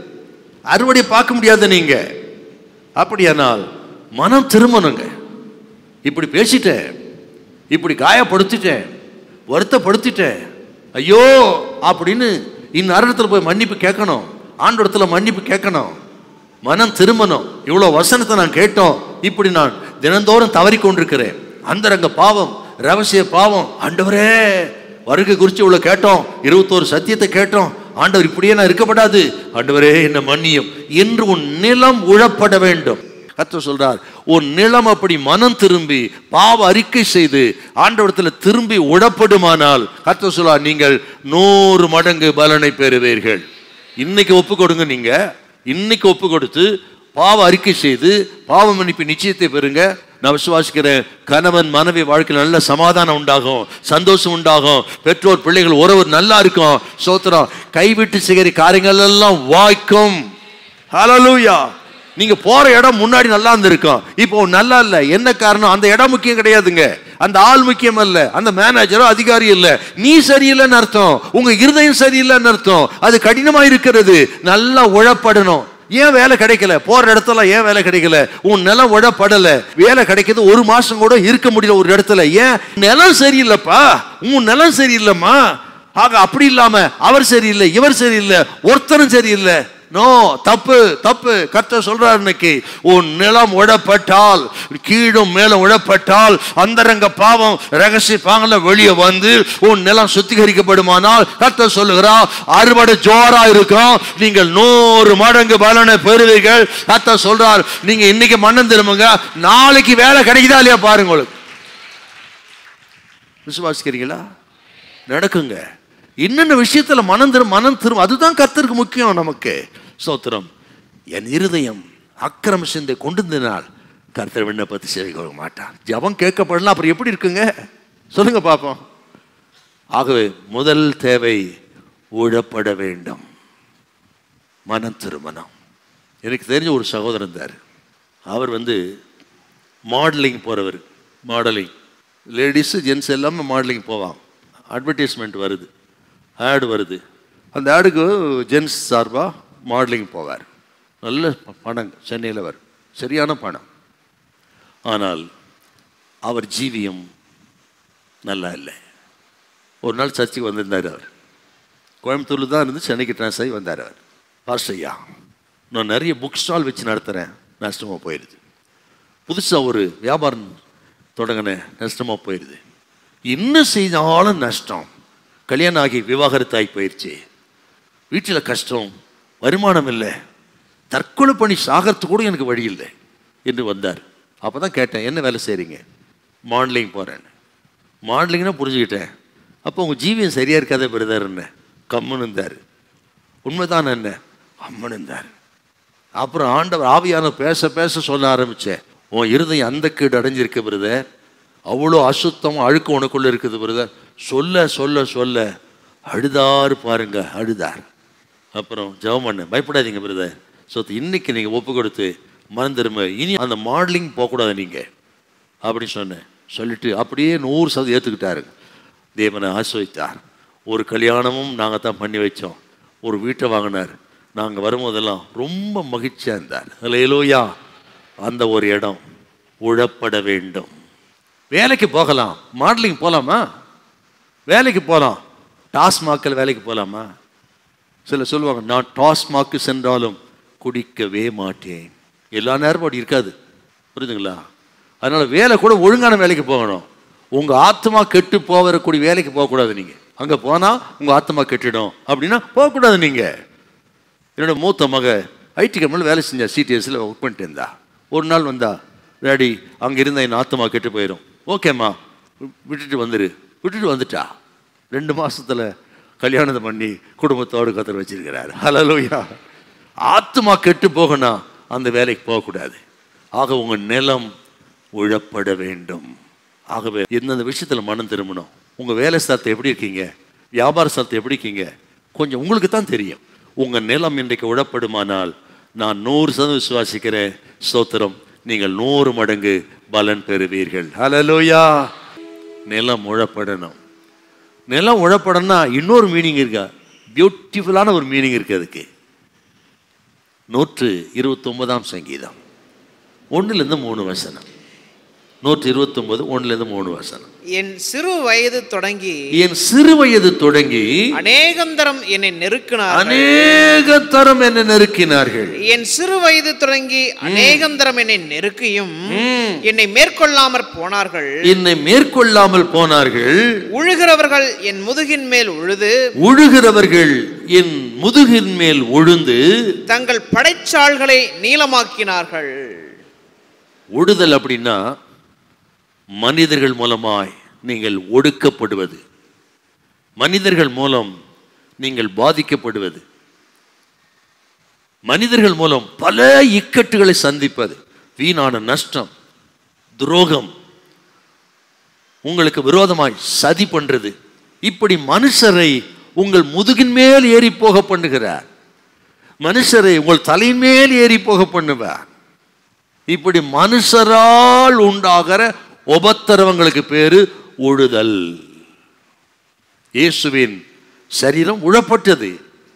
அறுவடை பார்க்க முடியாது நீங்க அப்படியானால் மனம் திரும்பணுங்க இப்படி பேசிட்டேன் இப்படி காயப்படுத்திட்டேன் வருத்தப்படுத்திட்டேன் ஐயோ அப்படின்னு இந்நேரத்தில் போய் மன்னிப்பு கேட்கணும் ஆண்டோடத்துல மன்னிப்பு கேட்கணும் மனம் திரும்பணும் இவ்வளோ வசனத்தை நான் கேட்டோம் இப்படி நான் தினந்தோறும் தவறி கொண்டிருக்கிறேன் அந்தரங்க பாவம் ரகசிய பாவம் ஆண்டவரே வருகை குறித்து இவ்வளோ கேட்டோம் இருபத்தோரு சத்தியத்தை கேட்டோம் ஆண்டவர் இப்படியே நான் இருக்கப்படாது ஆண்டவரே என்ன மன்னியும் என்று உன் நிலம் உழப்பட வேண்டும் கர்த்தர் சொல்றார் உன் நிலம் அப்படி மனம் திரும்பி பாவ அறிக்கை செய்து ஆண்டவரத்தில் திரும்பி உடப்படுமானால் கர்த்தர் சொல்றார் நீங்கள் நூறு மடங்கு பலனை பெறுவீர்கள் இன்னைக்கு ஒப்பு கொடுங்க நீங்க இன்னைக்கு ஒப்பு கொடுத்து பாவ அறிக்கை செய்து பாவ மன்னிப்பு நிச்சயத்தை பெறுங்க நான் விசுவாசிக்கிறேன் கணவன் மனைவி வாழ்க்கையில் நல்ல சமாதானம் உண்டாகும் சந்தோஷம் உண்டாகும் பெற்றோர் பிள்ளைகள் உறவு நல்லா இருக்கும் சோத்திரம் கைவிட்டு செய்கிற காரியங்கள் எல்லாம் வாய்க்கும் ஹalleluya நீங்க போற இடம் முன்னாடி நல்லா இருந்திருக்கும் இப்போ நல்லா இல்ல என்ன காரணம் அந்த இடம் முக்கியம் கிடையாதுங்க அந்த ஆள் முக்கியம் அல்ல அந்த மேனேஜரோ அதிகாரி இல்ல நீ சரியில்லைன்னு அர்த்தம் உங்க இருதயம் சரியில்லைன்னு அர்த்தம் அது கடினமா இருக்கிறது நல்லா உழப்படணும் ஏன் வேலை கிடைக்கல போற இடத்துல ஏன் வேலை கிடைக்கல உன் நிலம் உழப்படல வேலை கிடைக்கிறது ஒரு மாசம் கூட இருக்க முடியல ஒரு இடத்துல ஏன் நிலம் சரியில்லைப்பா உன் நிலம் சரியில்லைம்மா ஆக அப்படி இல்லாம அவர் சரியில்லை இவர் சரியில்லை ஒருத்தரும் சரியில்லை நோ தப்பு தப்பு கர்த்தர் சொல்றார் இன்னைக்கு உன் நிலம் உழப்பட்டால் கீழும் மேலும் உழப்பட்டால் அந்தரங்க பாவம் ரகசிய பாங்கல வெளியே வந்து உன் நிலம் சுத்திகரிக்கப்படுமானால் கர்த்தர் சொல்லுகிறார் அறுவடை ஜோரா இருக்கும் நீங்கள் நூறு மடங்கு பலனை பெறுவீர்கள் கர்த்தர் சொல்றார் நீங்க இன்னைக்கு மண்ணம் திரும்புங்க நாளைக்கு வேலை கிடைக்குதா இல்லையா பாருங்க உங்களுக்கு விசுவாசிக்கிறீங்களா நடக்குங்க என்னென்ன விஷயத்துல மனம் திரும் மனம் திரும் அதுதான் கர்த்தருக்கு முக்கியம் நமக்கு ஸ்தோத்திரம் என் இருதயம் அக்கிரம சிந்தை கொண்டிருந்தனால் கர்த்தர் விண்ணப்பத்தை செவி கொள்ள மாட்டான் ஜபம் கேட்கப்படலாம் அப்புறம் எப்படி இருக்குங்க சொல்லுங்க பார்ப்போம் ஆகவே முதல் தேவை உழப்பட வேண்டும் மனம் திருமணம் எனக்கு தெரிஞ்ச ஒரு சகோதரன் இருந்தார் அவர் வந்து மாடலிங் போகிறவர் மாடலிங் லேடிஸு ஜென்ஸ் எல்லாமே மாடலிங் போவாங்க அட்வர்டைஸ்மெண்ட் வருது ஆடு வருது அந்த ஆடுக்கு ஜென்ஸ் சார்பாக மாடலிங் போவார் நல்ல ப- பணம் சென்னையில் வரும் சரியான பணம் ஆனால் அவர் ஜீவியம் நல்லா இல்லை ஒரு நாள் சர்ச்சுக்கு வந்திருந்தார் அவர் கோயம்புத்தூரில் தான் இருந்து சென்னைக்கு ட்ரான்ஸ் ஆகி வந்தார் அவர் பாஸ்டர் ஐயா நான் நிறைய புக் ஸ்டால் வச்சு நடத்துகிறேன் நஷ்டமாக போயிடுது புதுசாக ஒரு வியாபாரம் தொடங்கினேன் நஷ்டமாக போயிடுது என்ன செய்தாலும் நஷ்டம் கல்யாணம் ஆகி விவாகரத்தாகி போயிடுச்சு வீட்டில் கஷ்டம் வருமானம் இல்லை தற்கொலை பண்ணி சாகிறதுக்கு கூட எனக்கு வழி இல்லை என்று வந்தார் அப்போ தான் கேட்டேன் என்ன வேலை செய்கிறீங்க மாடலிங் போகிறேன் மாடலிங்னா புரிஞ்சுக்கிட்டேன் அப்போ உங்கள் ஜீவியம் சரியாக இருக்காதே பிரதர்ன்னு கம்முன்னு இருந்தார் உண்மைதான் என்ன அம்மன் இருந்தார் அப்புறம் ஆண்டவர் ஆவியான பேச பேச சொல்ல ஆரம்பிச்சேன் உன் இருதயம் அந்த கீடு அடைஞ்சிருக்கு பிரதர் அவ்வளோ அசுத்தம் அழுக்கு உனக்குள்ள இருக்குது பிரதர் சொல்ல சொல்ல சொல்ல அழுதாரு பாருங்க அழுதார் அப்புறம் ஜெபம் பண்ணேன் பயப்படாதீங்க பிரதர் ஸோ இன்னைக்கு நீங்கள் ஒப்பு கொடுத்து மறந்துருங்க இனி அந்த மாடலிங் போகக்கூடாது நீங்கள் அப்படின்னு சொன்னேன் சொல்லிட்டு அப்படியே நூறு சதவீதம் ஏற்றுக்கிட்டாரு தேவனை ஆசிரித்தார் ஒரு கல்யாணமும் நாங்கள் தான் பண்ணி வச்சோம் ஒரு வீட்டை வாங்கினார் நாங்கள் வரும்போதெல்லாம் ரொம்ப மகிழ்ச்சியாக இருந்தார் லேலோயா அந்த ஒரு இடம் உழப்பட வேண்டும் வேலைக்கு போகலாம் மாடலிங் போகலாமா வேலைக்கு போகலாம் டாஸ்மாக்கில் வேலைக்கு போகலாமா சில சொல்லுவாங்க நான் டாஸ்மாக்கு சென்றாலும் குடிக்கவே மாட்டேன் எல்லா நேரமும் அப்படி இருக்காது புரியுதுங்களா அதனால வேலை கூட ஒழுங்கான வேலைக்கு போகணும் உங்க ஆத்மா கெட்டு போகக்கூடிய வேலைக்கு போகக்கூடாது நீங்க அங்க போனா உங்க ஆத்மா கெட்டுடும் அப்படின்னா போகக்கூடாது நீங்க என்னோட மூத்த மக ஐடி கம்பெனியில் வேலை செஞ்சா சிடிஎஸ்ல ஒர்க் பண்ணிட்டு இருந்தா ஒரு நாள் வந்தா டேடி அங்கே இருந்தால் என் ஆத்மா கெட்டு போயிடும் ஓகேம்மா விட்டுட்டு வந்துரு விட்டுட்டு வந்துட்டா ரெண்டு மாசத்துல கல்யாணத்தை பண்ணி குடும்பத்தோடு கத்தர் வச்சிருக்கிறாரு ஹலலூயா ஆத்மா கெட்டு போகணும் அந்த வேலைக்கு போகக்கூடாது ஆக உங்க நிலம் உழப்பட வேண்டும் ஆகவே எந்தெந்த விஷயத்துல மனம் திரும்பணும் உங்க வேலை ஸ்தலத்தை எப்படி இருக்கீங்க வியாபார ஸ்தலத்தை எப்படி இருக்கீங்க கொஞ்சம் உங்களுக்கு தான் தெரியும் உங்க நிலம் இன்றைக்கு உழப்படுமானால் நான் நூறு சதவீதம் விசுவாசிக்கிறேன் ஸ்தோத்திரம் நீங்கள் நூறு மடங்கு பலன் பெறுவீர்கள் ஹalleluya நிலம் உழப்படணும் நிலம் உழப்படணும்னா இன்னொரு மீனிங் இருக்கா பியூட்டிஃபுல்லான ஒரு மீனிங் இருக்கு அதுக்கு நூற்று இருபத்தொன்பதாம் சங்கீதம் ஒன்றுலேருந்து மூணு வசனம் நூற்று இருபத்தொன்பது ஒன்றுலேருந்து மூணு வசனம் என் சிறு வயது தொடங்கி என் சிறு வயது தொடங்கி அநேகந்தரம் என்னை நெருக்கினார் அநேக தரம் என்ன நெருக்கினார்கள் என் சிறு வயது தொடங்கி அநேகந்தரம் என்னை நெருக்கியும் என்னை மேற்கொள்ளாமற் போனார்கள் என்னை மேற்கொள்ளாமல் போனார்கள் உழுகிறவர்கள் என் முதுகின் மேல் உழுது உழுகிறவர்கள் என் முதுகின் மேல் உழுந்து தங்கள் படைச்சாள்களை நீளமாக்கினார்கள் உழுதல் அப்படின்னா மனிதர்கள் மூலமாய் நீங்கள் ஒடுக்கப்படுவது மனிதர்கள் மூலம் நீங்கள் பாதிக்கப்படுவது மனிதர்கள் மூலம் பல இக்கட்டுகளை சந்திப்பது வீணான நஷ்டம் துரோகம் உங்களுக்கு விரோதமாய் சதி பண்றது இப்படி மனுஷரை உங்கள் முதுகின் மேல் ஏறி போக பண்ணுகிறார் மனுஷரை உங்கள் தலையின் மேல் ஏறி போக பண்ணுவார் இப்படி மனுஷரால் உண்டாகிற உபத்திரவங்களுக்கு பேரு உழுதல் இயேசுவின் சரீரம் உழப்பட்டது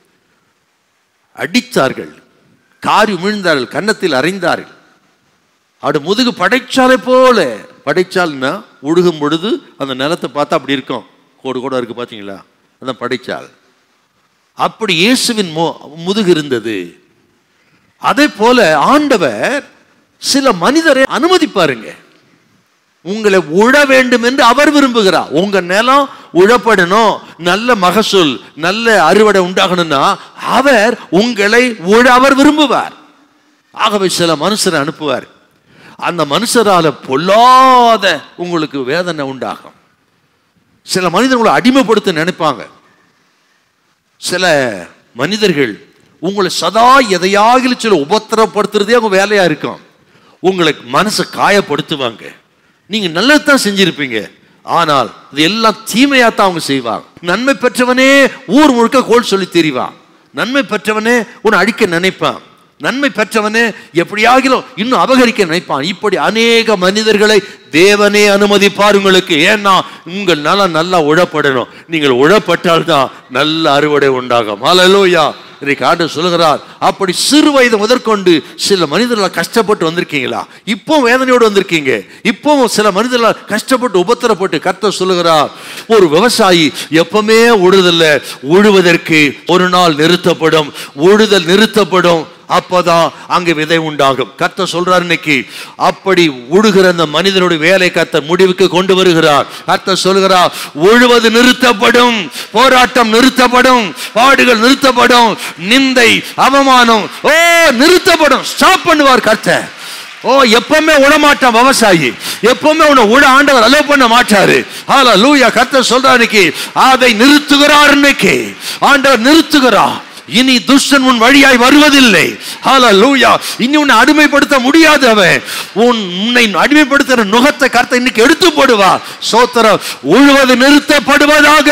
அடித்தார்கள் காரி உமிழ்ந்தார்கள் கன்னத்தில் அறைந்தார்கள் அவடு முதுகு படைச்சாலை போல படைச்சால்னா உழுகும் பொழுது அந்த நிலத்தை பார்த்தா அப்படி இருக்கும் கோடு கோடா இருக்கு பார்த்தீங்களா அதான் படைச்சால் அப்படி இயேசுவின் மோ முதுகு இருந்தது அதே போல ஆண்டவர் சில மனிதரை அனுமதிப்பாருங்க உங்களை உழ வேண்டும் என்று அவர் விரும்புகிறார் உங்க நிலம் உழப்படணும் நல்ல மகசூல் நல்ல அறுவடை உண்டாகணும்னா அவர் உங்களை உழ அவர் விரும்புவார் ஆகவே சில மனுஷரை அனுப்புவார் அந்த மனுஷரால பொல்லாத உங்களுக்கு வேதனை உண்டாகும் சில மனிதர் உங்களை அடிமைப்படுத்த நினைப்பாங்க சில மனிதர்கள் உங்களை சதா எதையாக சில உபத்திரப்படுத்துறதே அவங்க வேலையா இருக்கும் உங்களுக்கு மனசை காயப்படுத்துவாங்க நீங்க நல்லதுதான் செஞ்சிருப்பீங்க ஆனால் இது எல்லாம் தீமையா தான் அவங்க செய்வாங்க நன்மை பெற்றவனே ஊர் முழுக்க கோல் சொல்லி தெரிவான் நன்மை பெற்றவனே உன்னை அழிக்க நினைப்பான் நன்மை பெற்றவனே எப்படியாகிலும் இன்னும் அபகரிக்க நினைப்பான் இப்படி அநேக மனிதர்களை தேவனே அனுமதிப்பார் உங்களுக்கு ஏன்னா உங்கள் நலம் நல்லா உழப்படணும் நீங்கள் உழப்பட்டால்தான் நல்ல அறுவடை உண்டாகும் ஹalleluya இன்றைக்கு ஆண்டு சொல்லுகிறார் அப்படி சிறு வயது முதற்கொண்டு சில மனிதர்கள் கஷ்டப்பட்டு வந்திருக்கீங்களா இப்போ வேதனையோடு வந்திருக்கீங்க இப்போ சில மனிதர்கள் கஷ்டப்பட்டு உபத்திரப்பட்டு கர்த்தர் சொல்லுகிறார் ஒரு விவசாயி எப்பவுமே உழுதல்ல உழுவதற்கு ஒரு நாள் நிறுத்தப்படும் உழுதல் நிறுத்தப்படும் அப்பதான் அங்க விதை உண்டாகும் கர்த்தர் சொல்றார் இன்னைக்கு அப்படி உழுகிற அந்த மனிதனுடைய வேலை கர்த்தர் முடிவுக்கு கொண்டு வருகிறார் கர்த்தர் சொல்கிறார் உழுவது நிறுத்தப்படும் போராட்டம் நிறுத்தப்படும் பாடுகள் நிறுத்தப்படும் நிந்தை அவமானம் ஓ நிறுத்தப்படும் ஸ்டாப் பண்ணுவார் கர்த்தர் ஓ எப்பவுமே உடமாட்டான் விவசாயி எப்பவுமே உன்னை உட ஆண்டவர் அலோ பண்ண மாட்டாரு ஆலா லூயா கர்த்தர் சொல்றார் இன்னைக்கு அதை நிறுத்துகிறார் இன்னைக்கு ஆண்டவர் நிறுத்துகிறார் இனி துஷ்டன் உன் வழியாய் வருவதில்லை ஹalleluya இனி உன்னை அடிமைப்படுத்த முடியாது அவன் உன் உன்னை அடிமைப்படுத்துற நுகத்தை கர்த்தர் இன்னைக்கு எடுத்து போடுவார் சோத்திரம் உழுவது நிறுத்தப்படுவதாக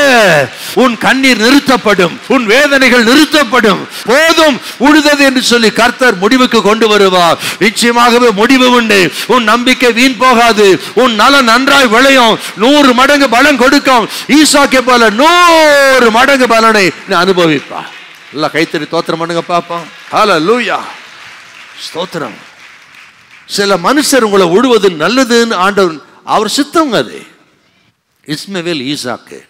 உன் கண்ணீர் நிறுத்தப்படும் உன் வேதனைகள் நிறுத்தப்படும் போதும் உழுதது என்று சொல்லி கர்த்தர் முடிவுக்கு கொண்டு வருவார் நிச்சயமாகவே முடிவு உண்டு உன் நம்பிக்கை வீண் போகாது உன் நலம் நன்றாய் விளையும் நூறு மடங்கு பலன் கொடுக்கும் ஈசாக்கை போல நூறு மடங்கு பலனை நீ அனுபவிப்பா எல்லாம் கைத்தறி தோத்திரம் பண்ணுங்க பாப்போம் ஹalleluya ஸ்தோத்திரம் சில மனுஷர் உங்களை உழுவது நல்லதுன்னு ஆண்டவர் அவர் சித்தங்க அது இஸ்மவேல் ஈசாக்கு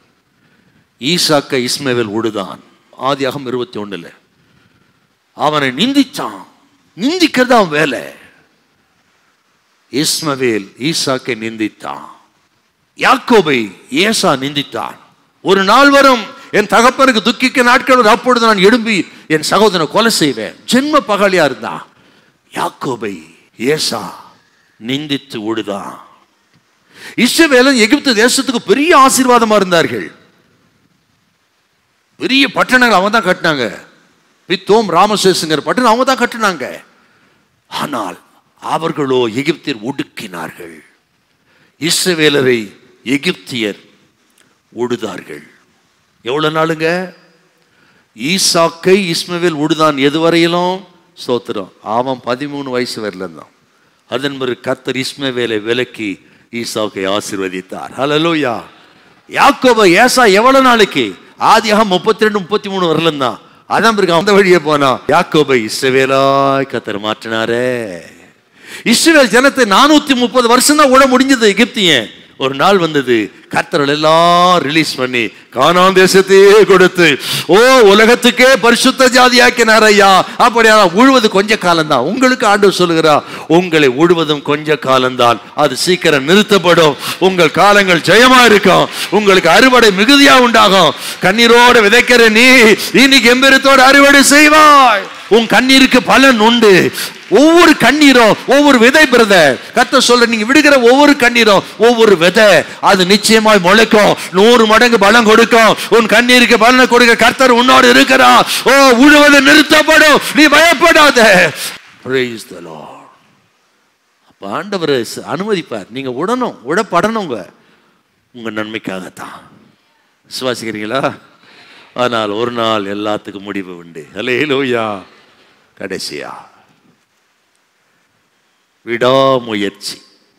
ஈசாக்க இஸ்மவேல் உழுதான் ஆதியாகம் இருபத்தி ஒண்ணுல அவனை நிந்திச்சான் நிந்திக்கிறது அவன் வேலை இஸ்மவேல் ஈசாக்கை நிந்தித்தான் யாக்கோபை ஏசா நிந்தித்தான் ஒரு நாள் வரும் என் தகப்பனுக்கு துக்கிக்க நாட்கள் வரும். அப்பொழுது நான் எழும்பி என் சகோதரனை கொலை செய்வேன் ஜென்ம பகலியா இருந்தான் யாக்கோபை ஏசா நிந்தித்து உழுதான் இஸ்ரவேலன் எகிப்து தேசத்துக்கு பெரிய ஆசீர்வாதமா இருந்தார்கள் பெரிய பட்டணங்கள் அவங்க தான் கட்டினாங்க பித்தோம் ராமசேசுங்கிற பட்டணம் அவங்க தான் கட்டினாங்க ஆனால் அவர்களோ எகிப்தியர் ஒடுக்கினார்கள் இஸ்ரவேலரை எகிப்தியர் ஒடுதார்கள் எவ்வளவு நாளுங்க ஈசாக்கை இஸ்மவேல் உடுதான் எது வரையிலும் ஸ்தோத்திரம் அவன் பதிமூணு வயசு வரல இருந்தான் அதன் பிறகு கர்த்தர் இஸ்மவேலை விலக்கி ஈசாக்கை ஆசீர்வதித்தார் ஹalleluya யாக்கோப ஏசா எவ்வளவு நாளைக்கு ஆதியாக முப்பத்தி ரெண்டு முப்பத்தி மூணு வரலாம் தான் அதான் பிறகு அந்த வழியே போனா யாக்கோபை இஸ்ரவேலாய் கத்தர் மாற்றினாரே இஸ்ரவேல் ஜனத்தை நானூத்தி முப்பது வருஷம் தான் விட முடிஞ்சது எகிப்தியன் ஒரு நாள் வந்தது கர்த்தர்கள் எல்லாம் ரிலீஸ் பண்ணி கானான் தேசத்தையே கொடுத்து ஓ உலகத்துக்கே பரிசுத்த ஜாதியாக்கினார் ஐயா அப்படியா உழுவது கொஞ்ச காலம்தான் உங்களுக்கு ஆண்டு சொல்லுகிறா உங்களை உழுவதும் கொஞ்ச காலம்தான் அது சீக்கிரம் நிறுத்தப்படும் உங்கள் காலங்கள் ஜெயமா இருக்கும் உங்களுக்கு அறுவடை மிகுதியா உண்டாகும் கண்ணீரோட விதைக்கிற நீ இன்னைக்கு எம்பெருத்தோட அறுவடை செய்வாய் உன் கண்ணீருக்கு பலன் உண்டு ஒவ்வொரு கண்ணீரும் ஒவ்வொரு விதை பிரதர் கத்த சொல்ல நீங்க விடுகிற ஒவ்வொரு கண்ணீரும் ஒவ்வொரு விதை அது நிச்சயமாய் முளைக்கும் நூறு மடங்கு பலம் கொடுக்கும் உன் கண்ணீருக்கு பலனை கொடுக்க கர்த்தர் உன்னோடு இருக்கிறார் ஓ உழுவது நிறுத்தப்படும் நீ பயப்படாத Praise the Lord. அப்ப ஆண்டவர் ச- அனுமதிப்பார் நீங்க உடனும் உடப்படணுங்க உங்க நன்மைக்காகத்தான் விசுவாசிக்கிறீங்களா ஆனால் ஒரு நாள் எல்லாத்துக்கும் முடிவு உண்டு ஹalleluya கடைசியா விடாமுயற்சி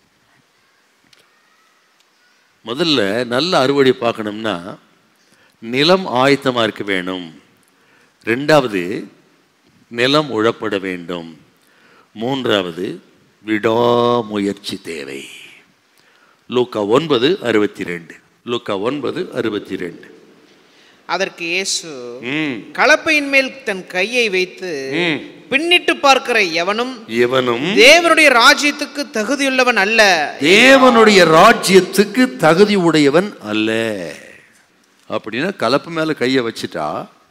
முதல்ல நல்ல அறுவடை பார்க்கணும்னா நிலம் ஆயத்தமாக இருக்க வேணும் ரெண்டாவது நிலம் உழப்பட வேண்டும் மூன்றாவது விடாமுயற்சி தேவை லூக்கா ஒன்பது அறுபத்தி ரெண்டு லூக்கா ஒன்பது அறுபத்தி ரெண்டு அதற்கு இயேசு ம் கலப்பையின் மேல் தன் கையை வைத்து ம். பின்னிட்டு பார்க்கிற எவனும் இவனும் தேவனுடைய ராஜ்யத்துக்கு தகுதியுள்ளவன் அல்ல தேவனுடைய ராஜ்யத்துக்கு தகுதி உடையவன் அல்ல அப்படின்னா கலப்பு மேல கையை வச்சுட்டா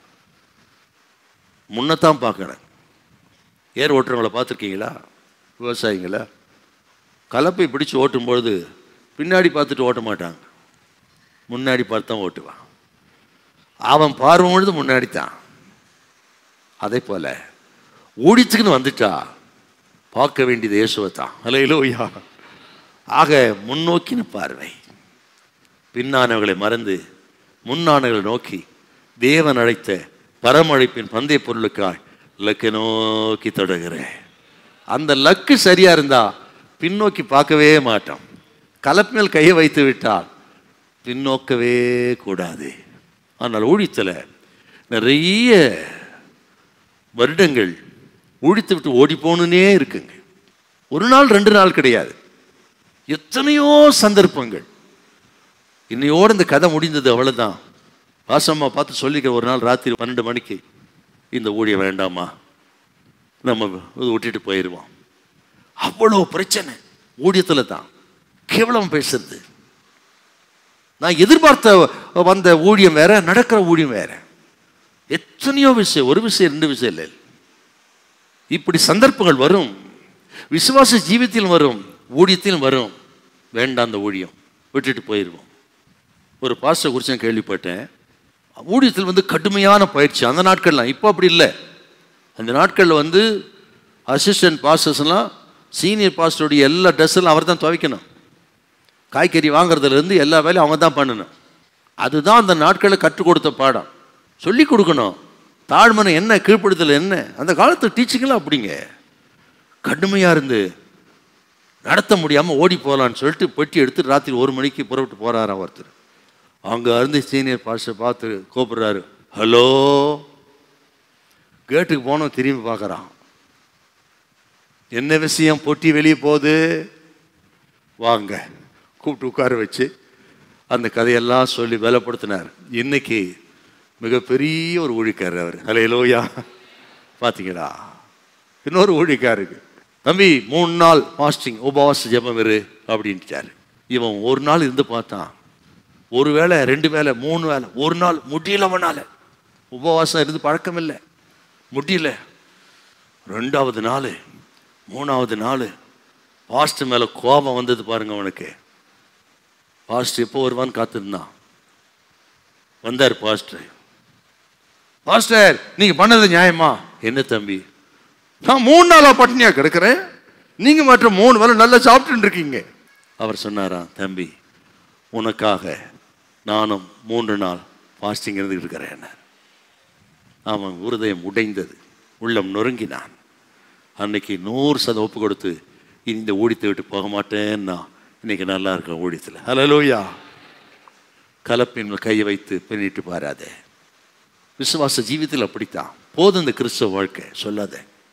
முன்னத்தான் பார்க்கணும் ஏர் ஓட்டுறவங்கள பார்த்துருக்கீங்களா விவசாயிங்களா கலப்பை பிடிச்சு ஓட்டும் பொழுது பின்னாடி பார்த்துட்டு ஓட்ட மாட்டாங்க முன்னாடி பார்த்து தான் ஓட்டுவான் அவன் பார்வை பொழுது முன்னாடி தான் அதே போல ஊழியத்துக்குன்னு வந்துட்டா பார்க்க வேண்டியது இயேசுவை தான் அலையிலோயா ஆக முன்னோக்கின பார்வை பின்னானவர்களை மறந்து முன்னானவர்களை நோக்கி தேவன் அழைத்த பரமழைப்பின் பந்தய பொருளுக்காய் லக்கை நோக்கி தொடர்கிறேன் அந்த லக்கு சரியா இருந்தா பின்னோக்கி பார்க்கவே மாட்டோம் கலப்பு மேல் கையை வைத்து விட்டால் பின்னோக்கவே கூடாது ஆனால் ஊழியத்தில் நிறைய வருடங்கள் ஊழித்து விட்டு ஓடி போகணுன்னே இருக்குங்க ஒரு நாள் ரெண்டு நாள் கிடையாது எத்தனையோ சந்தர்ப்பங்கள் இன்னையோடு இந்த கதை முடிந்தது அவ்வளவுதான் வாசம்மா பார்த்து சொல்லிக்க ஒரு நாள் ராத்திரி பன்னெண்டு மணிக்கு இந்த ஊழியம் வேண்டாமா நம்ம இது விட்டுட்டு போயிடுவோம் அவ்வளோ பிரச்சனை ஊழியத்தில் தான் கேவலம் பேசுறது நான் எதிர்பார்த்த வந்த ஊழியம் வேற நடக்கிற ஊழியம் வேற எத்தனையோ விஷயம் ஒரு விஷயம் ரெண்டு விஷயம் இல்லை இப்படி சந்தர்ப்பங்கள் வரும் விசுவாச ஜீவியத்தில் வரும் ஊழியத்திலும் வரும் வேண்டாம் அந்த ஊழியம் விட்டுட்டு போயிடுவோம் ஒரு பாஸ்டர் குறித்து நான் கேள்விப்பட்டேன் ஊழியத்தில் வந்து கடுமையான பயிற்சி அந்த நாட்கள்லாம் இப்போ அப்படி இல்லை அந்த நாட்களில் வந்து அசிஸ்டன்ட் பாஸ்டர்ஸ்லாம் சீனியர் பாஸ்டருடைய எல்லா ட்ரெஸ்ஸெல்லாம் அவர் தான் துவைக்கணும் காய்கறி வாங்குறதுலேருந்து எல்லா வேலையும் அவங்க தான் பண்ணணும் அதுதான் அந்த நாட்களில் கற்றுக் கொடுத்த பாடம் சொல்லி கொடுக்கணும் தாழ்மனை என்ன கீழ்ப்படுதல் என்ன அந்த காலத்து டீச்சிங்லாம் அப்படிங்க கடுமையாக இருந்து நடத்த முடியாமல் ஓடி போகலான்னு சொல்லிட்டு பெட்டி எடுத்து ராத்திரி ஒரு மணிக்கு புறப்பட்டு போகிறாராம் ஒருத்தர் அங்கே இருந்து சீனியர் பாஸ்டர் பார்த்து கூப்பிடுறாரு ஹலோ கேட்டுக்கு போனோம் திரும்பி பார்க்குறான் என்ன விஷயம் பொட்டி வெளியே போகுது வாங்க கூப்பிட்டு உட்கார வச்சு அந்த கதையெல்லாம் சொல்லி பலப்படுத்தினார் இன்னைக்கு மிகப்பெரிய ஒரு ஊழிக்காரர் அவர் ஹலையிலோயா பார்த்தீங்களா இன்னொரு ஊழிக்காருக்கு தம்பி மூணு நாள் ஃபாஸ்டிங் உபவாச ஜெபம் இரு அப்படின்ட்டாரு இவன் ஒரு நாள் இருந்து பார்த்தான் ஒரு வேளை ரெண்டு வேளை மூணு வேளை ஒரு நாள் முடியலவனால உபவாசம் இருந்து பழக்கம் இல்லை முடியல ரெண்டாவது நாள் மூணாவது நாள் பாஸ்ட் மேலே கோபம் வந்தது பாருங்க அவனுக்கு பாஸ்ட் எப்போ வருவான்னு காத்திருந்தான் வந்தார் பாஸ்டர் பாஸ்டர் நீங்க பண்ணது நியாயமா என்ன தம்பி நான் மூணு நாளா பட்டினியா கிடக்கிறேன் நீங்க மாற்ற மூணு வேளை நல்லா சாப்பிட்டு இருக்கீங்க அவர் சொன்னாராம் தம்பி உனக்காக நானும் மூன்று நாள் ஃபாஸ்டிங் இருந்து இருக்கிறேன் அவன் இருதயம் உடைந்தது உள்ளம் நொறுங்கினான் அன்னைக்கு நூறு சதம் ஒப்பு கொடுத்து இனி இந்த ஊழியத்தை விட்டு போக மாட்டேன்னா இன்னைக்கு நல்லா இருக்கேன் ஊழியத்தில் ஹலலோயா கலப்பின் மேல் கையை வைத்து பின்னிட்டு பாராதே விசுவாச ஜீவித்தில் அப்படித்தான் போதும் இந்த கிறிஸ்தவ வாழ்க்கை சொல்லாத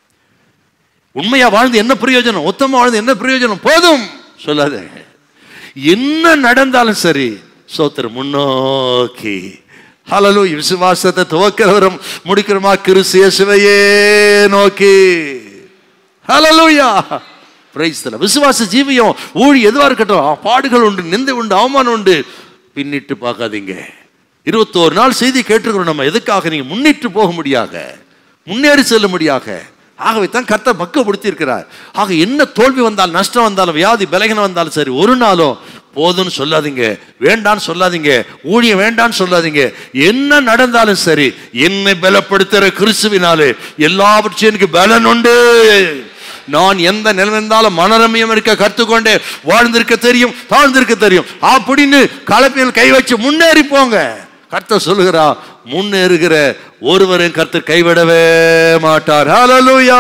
உண்மையா வாழ்ந்து என்ன பிரயோஜனம் உத்தமா வாழ்ந்து என்ன பிரயோஜனம் போதும் சொல்லாத என்ன நடந்தாலும் சரி சோத்திரம் முன்னோக்கி ஹலலு விசுவாசத்தை துவக்கிறவரும் முடிக்கிறோமா கிறிஸ்து இயேசுவையே நோக்கி ஹலலூயா பிரைஸ் தல விசுவாச ஜீவியம் ஊழி எதுவா இருக்கட்டும் ஆ, பாடுகள் உண்டு நிந்தை உண்டு அவமானம் உண்டு பின்னிட்டு பார்க்காதீங்க இருபத்தோரு நாள் செய்தி கேட்டிருக்கிறோம் நம்ம எதுக்காக நீங்க முன்னிட்டு போக முடியாக முன்னேறி செல்ல முடியாக ஆகவே தான் கர்த்தர் பக்கப்படுத்தி இருக்கிறார் ஆக என்ன தோல்வி வந்தாலும் நஷ்டம் வந்தாலும் வியாதி பலகீனம் வந்தாலும் சரி ஒரு நாளும் போதும்னு சொல்லாதீங்க வேண்டான்னு சொல்லாதீங்க ஊழியம் வேண்டான்னு சொல்லாதீங்க என்ன நடந்தாலும் சரி என்னை பலப்படுத்துற கிறிஸ்துவினாலே எல்லாவற்றையும் எனக்கு பலன் உண்டு நான் எந்த நிலைமை இருந்தாலும் மனரமியம் இருக்க கற்றுக்கொண்டே வாழ்ந்திருக்க தெரியும் தாழ்ந்திருக்க தெரியும் அப்படின்னு கலப்பையில் கை வச்சு முன்னேறி போங்க கர்த்தர் சொல்லுகிறா முன்னேறுகிற ஒருவரையும் கர்த்தர் கைவிடவே மாட்டார் ஹalleluya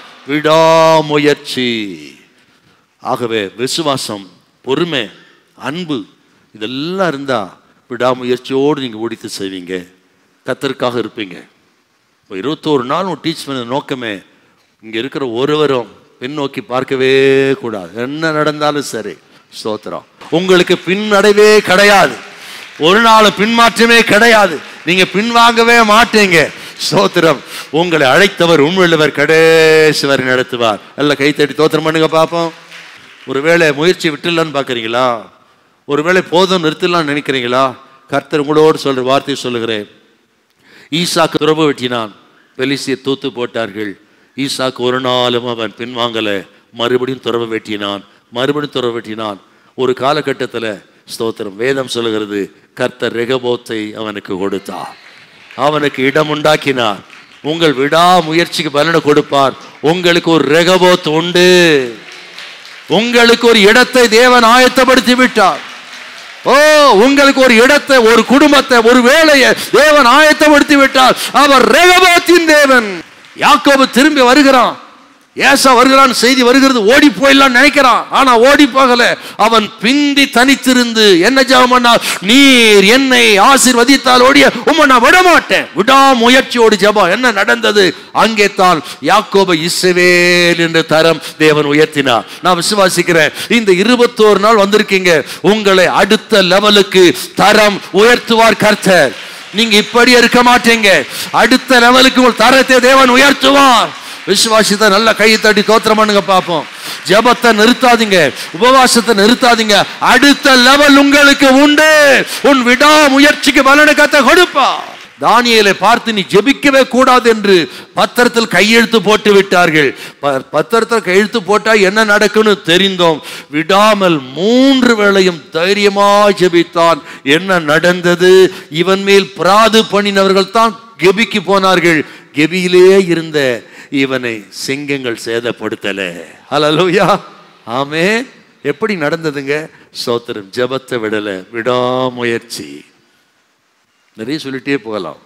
விடாமுயற்சி ஆகவே விசுவாசம் பொறுமை அன்பு இதெல்லாம் இருந்தா விடாமுயற்சியோடு நீங்க ஓடித்து செய்வீங்க கத்தருக்காக இருப்பீங்க இப்போ இருபத்தோரு நாள் டீச் பண்ண நோக்கமே இங்க இருக்கிற ஒருவரும் பின்னோக்கி பார்க்கவே கூடாது என்ன நடந்தாலும் சரி ஸ்தோத்திரம் உங்களுக்கு பின்னடைவே கிடையாது ஒரு நாள் பின்மாற்றமே கிடையாது நீங்க பின்வாங்கவே மாட்டீங்க ஸ்தோத்திரம் உங்களை அழைத்தவர் உண்மையுள்ளவர் கடைசி வரை நடத்துவார் எல்லாம் கை தட்டி தோத்திரம் பண்ணுங்க பார்ப்போம் ஒருவேளை முயற்சி விட்டுலான்னு பார்க்குறீங்களா ஒருவேளை போதும் நிறுத்தலாம்னு நினைக்கிறீங்களா கர்த்தர் உங்களோடு சொல்ற வார்த்தையை சொல்லுகிறேன் ஈசாக்கு துறவு வெட்டினான் பெலிசியை தூத்து போட்டார்கள் ஈசாக்கு ஒரு நாளும் அவன் பின்வாங்கல மறுபடியும் துறவு வெட்டினான் மறுபடியும் துறவு வெட்டினான் ஒரு காலகட்டத்தில் ஸ்தோத்திரம் வேதம் சொல்லுகிறது கர்த்தர் ரெகபோத்தை அவனுக்கு கொடுத்தார் அவனுக்கு இடம் உண்டாக்கினார் உங்கள் விடா முயற்சிக்கு பலனை கொடுப்பார் உங்களுக்கு ஒரு ரெகபோத் உண்டு உங்களுக்கு ஒரு இடத்தை தேவன் ஆயத்தப்படுத்தி விட்டார் ஓ உங்களுக்கு ஒரு இடத்தை ஒரு குடும்பத்தை ஒரு வேலையை தேவன் ஆயத்தப்படுத்தி விட்டார் அவர் ரெகபோத்தின் தேவன் யாக்கோபு திரும்பி வருகிறான் ஏசா வருகிறான் செய்தி வருகிறது ஓடி போயிடலாம் நினைக்கிறான் ஆனா ஓடி போகல அவன் பிந்தி தனித்திருந்து என்ன ஜெபம் பண்ணால் நீர் என்னை ஆசீர்வதித்தால் ஓடிய உம்மை நான் விட மாட்டேன் விடாமுயற்சியோடு ஜெபம் என்ன நடந்தது அங்கே தான் யாக்கோபை இஸ்ரவேல் என்ற தரம் தேவன் உயர்த்தினார் நான் விசுவாசிக்கிறேன் இந்த இருபத்தோரு நாள் வந்திருக்கீங்க உங்களை அடுத்த லெவலுக்கு தரம் உயர்த்துவார் கர்த்தர் நீங்க இப்படி இருக்க மாட்டீங்க அடுத்த லெவலுக்கு உங்கள் தரத்தை தேவன் உயர்த்துவார் விசுவாசத்தை நல்ல கையை தட்டி தோத்திரம் பண்ணுங்க பார்ப்போம் ஜெபத்தை நிறுத்தாதீங்க உபவாசத்தை நிறுத்தாதீங்க அடுத்த லெவல் உங்களுக்கு உண்டு உன் விடா முயற்சிக்கு பலனை கத்த கொடுப்பா தானியேலை பார்த்து நீ ஜெபிக்கவே கூடாது என்று பத்திரத்தில் கையெழுத்து போட்டு விட்டார்கள் ப- பத்திரத்தில் கையெழுத்து போட்டா என்ன நடக்கும்னு தெரிந்தோம் விடாமல் மூன்று வேளையும் தைரியமாய் ஜெபித்தான் என்ன நடந்தது இவன் மேல் பிராது பண்ணினவர்கள் தான் கெபிக்கு போனார்கள் கெபியிலே இருந்த இவனை சிங்கங்கள் சேதப்படுத்தல ஹalleluya ஆமே எப்படி நடந்ததுங்க சோத்திரம் ஜெபத்தை விடல விடாமுயற்சி நிறைய சொல்லிட்டே போகலாம்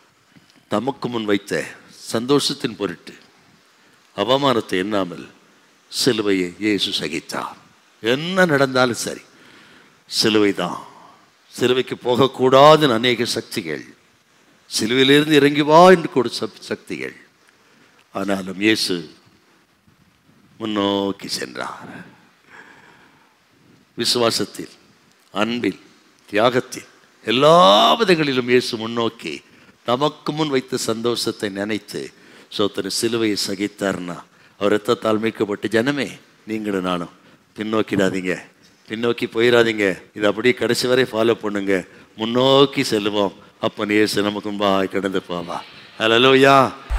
தமக்கு முன் வைத்த சந்தோஷத்தின் பொருட்டு அவமானத்தை எண்ணாமல் சிலுவையை இயேசு சகித்தார் என்ன நடந்தாலும் சரி சிலுவை தான் சிலுவைக்கு போகக்கூடாதுன்னு அநேக சக்திகள் சிலுவையிலிருந்து இறங்கி வா என்று கொடு சக்- சக்திகள் ஆனாலும் இயேசு முன்னோக்கி சென்றார் விசுவாசத்தில் அன்பில் தியாகத்தில் எல்லா விதங்களிலும் இயேசு முன்னோக்கி தமக்கு முன் வைத்த சந்தோஷத்தை நினைத்து சோத்தர சிலுவையை சகித்தார்னா அவர் ரத்தத்தால் மீட்கப்பட்ட ஜனமே நீங்களும் நானும் பின்னோக்கிடாதீங்க பின்னோக்கி போயிடாதீங்க இது அப்படியே கடைசி வரை ஃபாலோ பண்ணுங்க முன்னோக்கி செல்லுவோம் அப்போ இயேசு நமக்கு முன்பாக கடந்து போவா ஹலோயா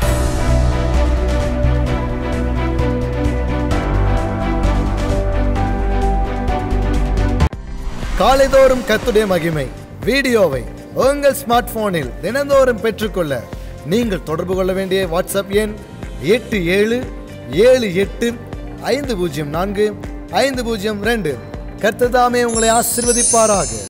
காலைதோறும் கத்துடைய மகிமை வீடியோவை உங்கள் ஸ்மார்ட் போனில் தினந்தோறும் பெற்றுக்கொள்ள நீங்கள் தொடர்பு கொள்ள வேண்டிய வாட்ஸ்அப் எண் எட்டு ஏழு ஏழு எட்டு ஐந்து பூஜ்ஜியம் நான்கு ஐந்து பூஜ்ஜியம் ரெண்டு கர்த்ததாமே உங்களை ஆசிர்வதிப்பாராக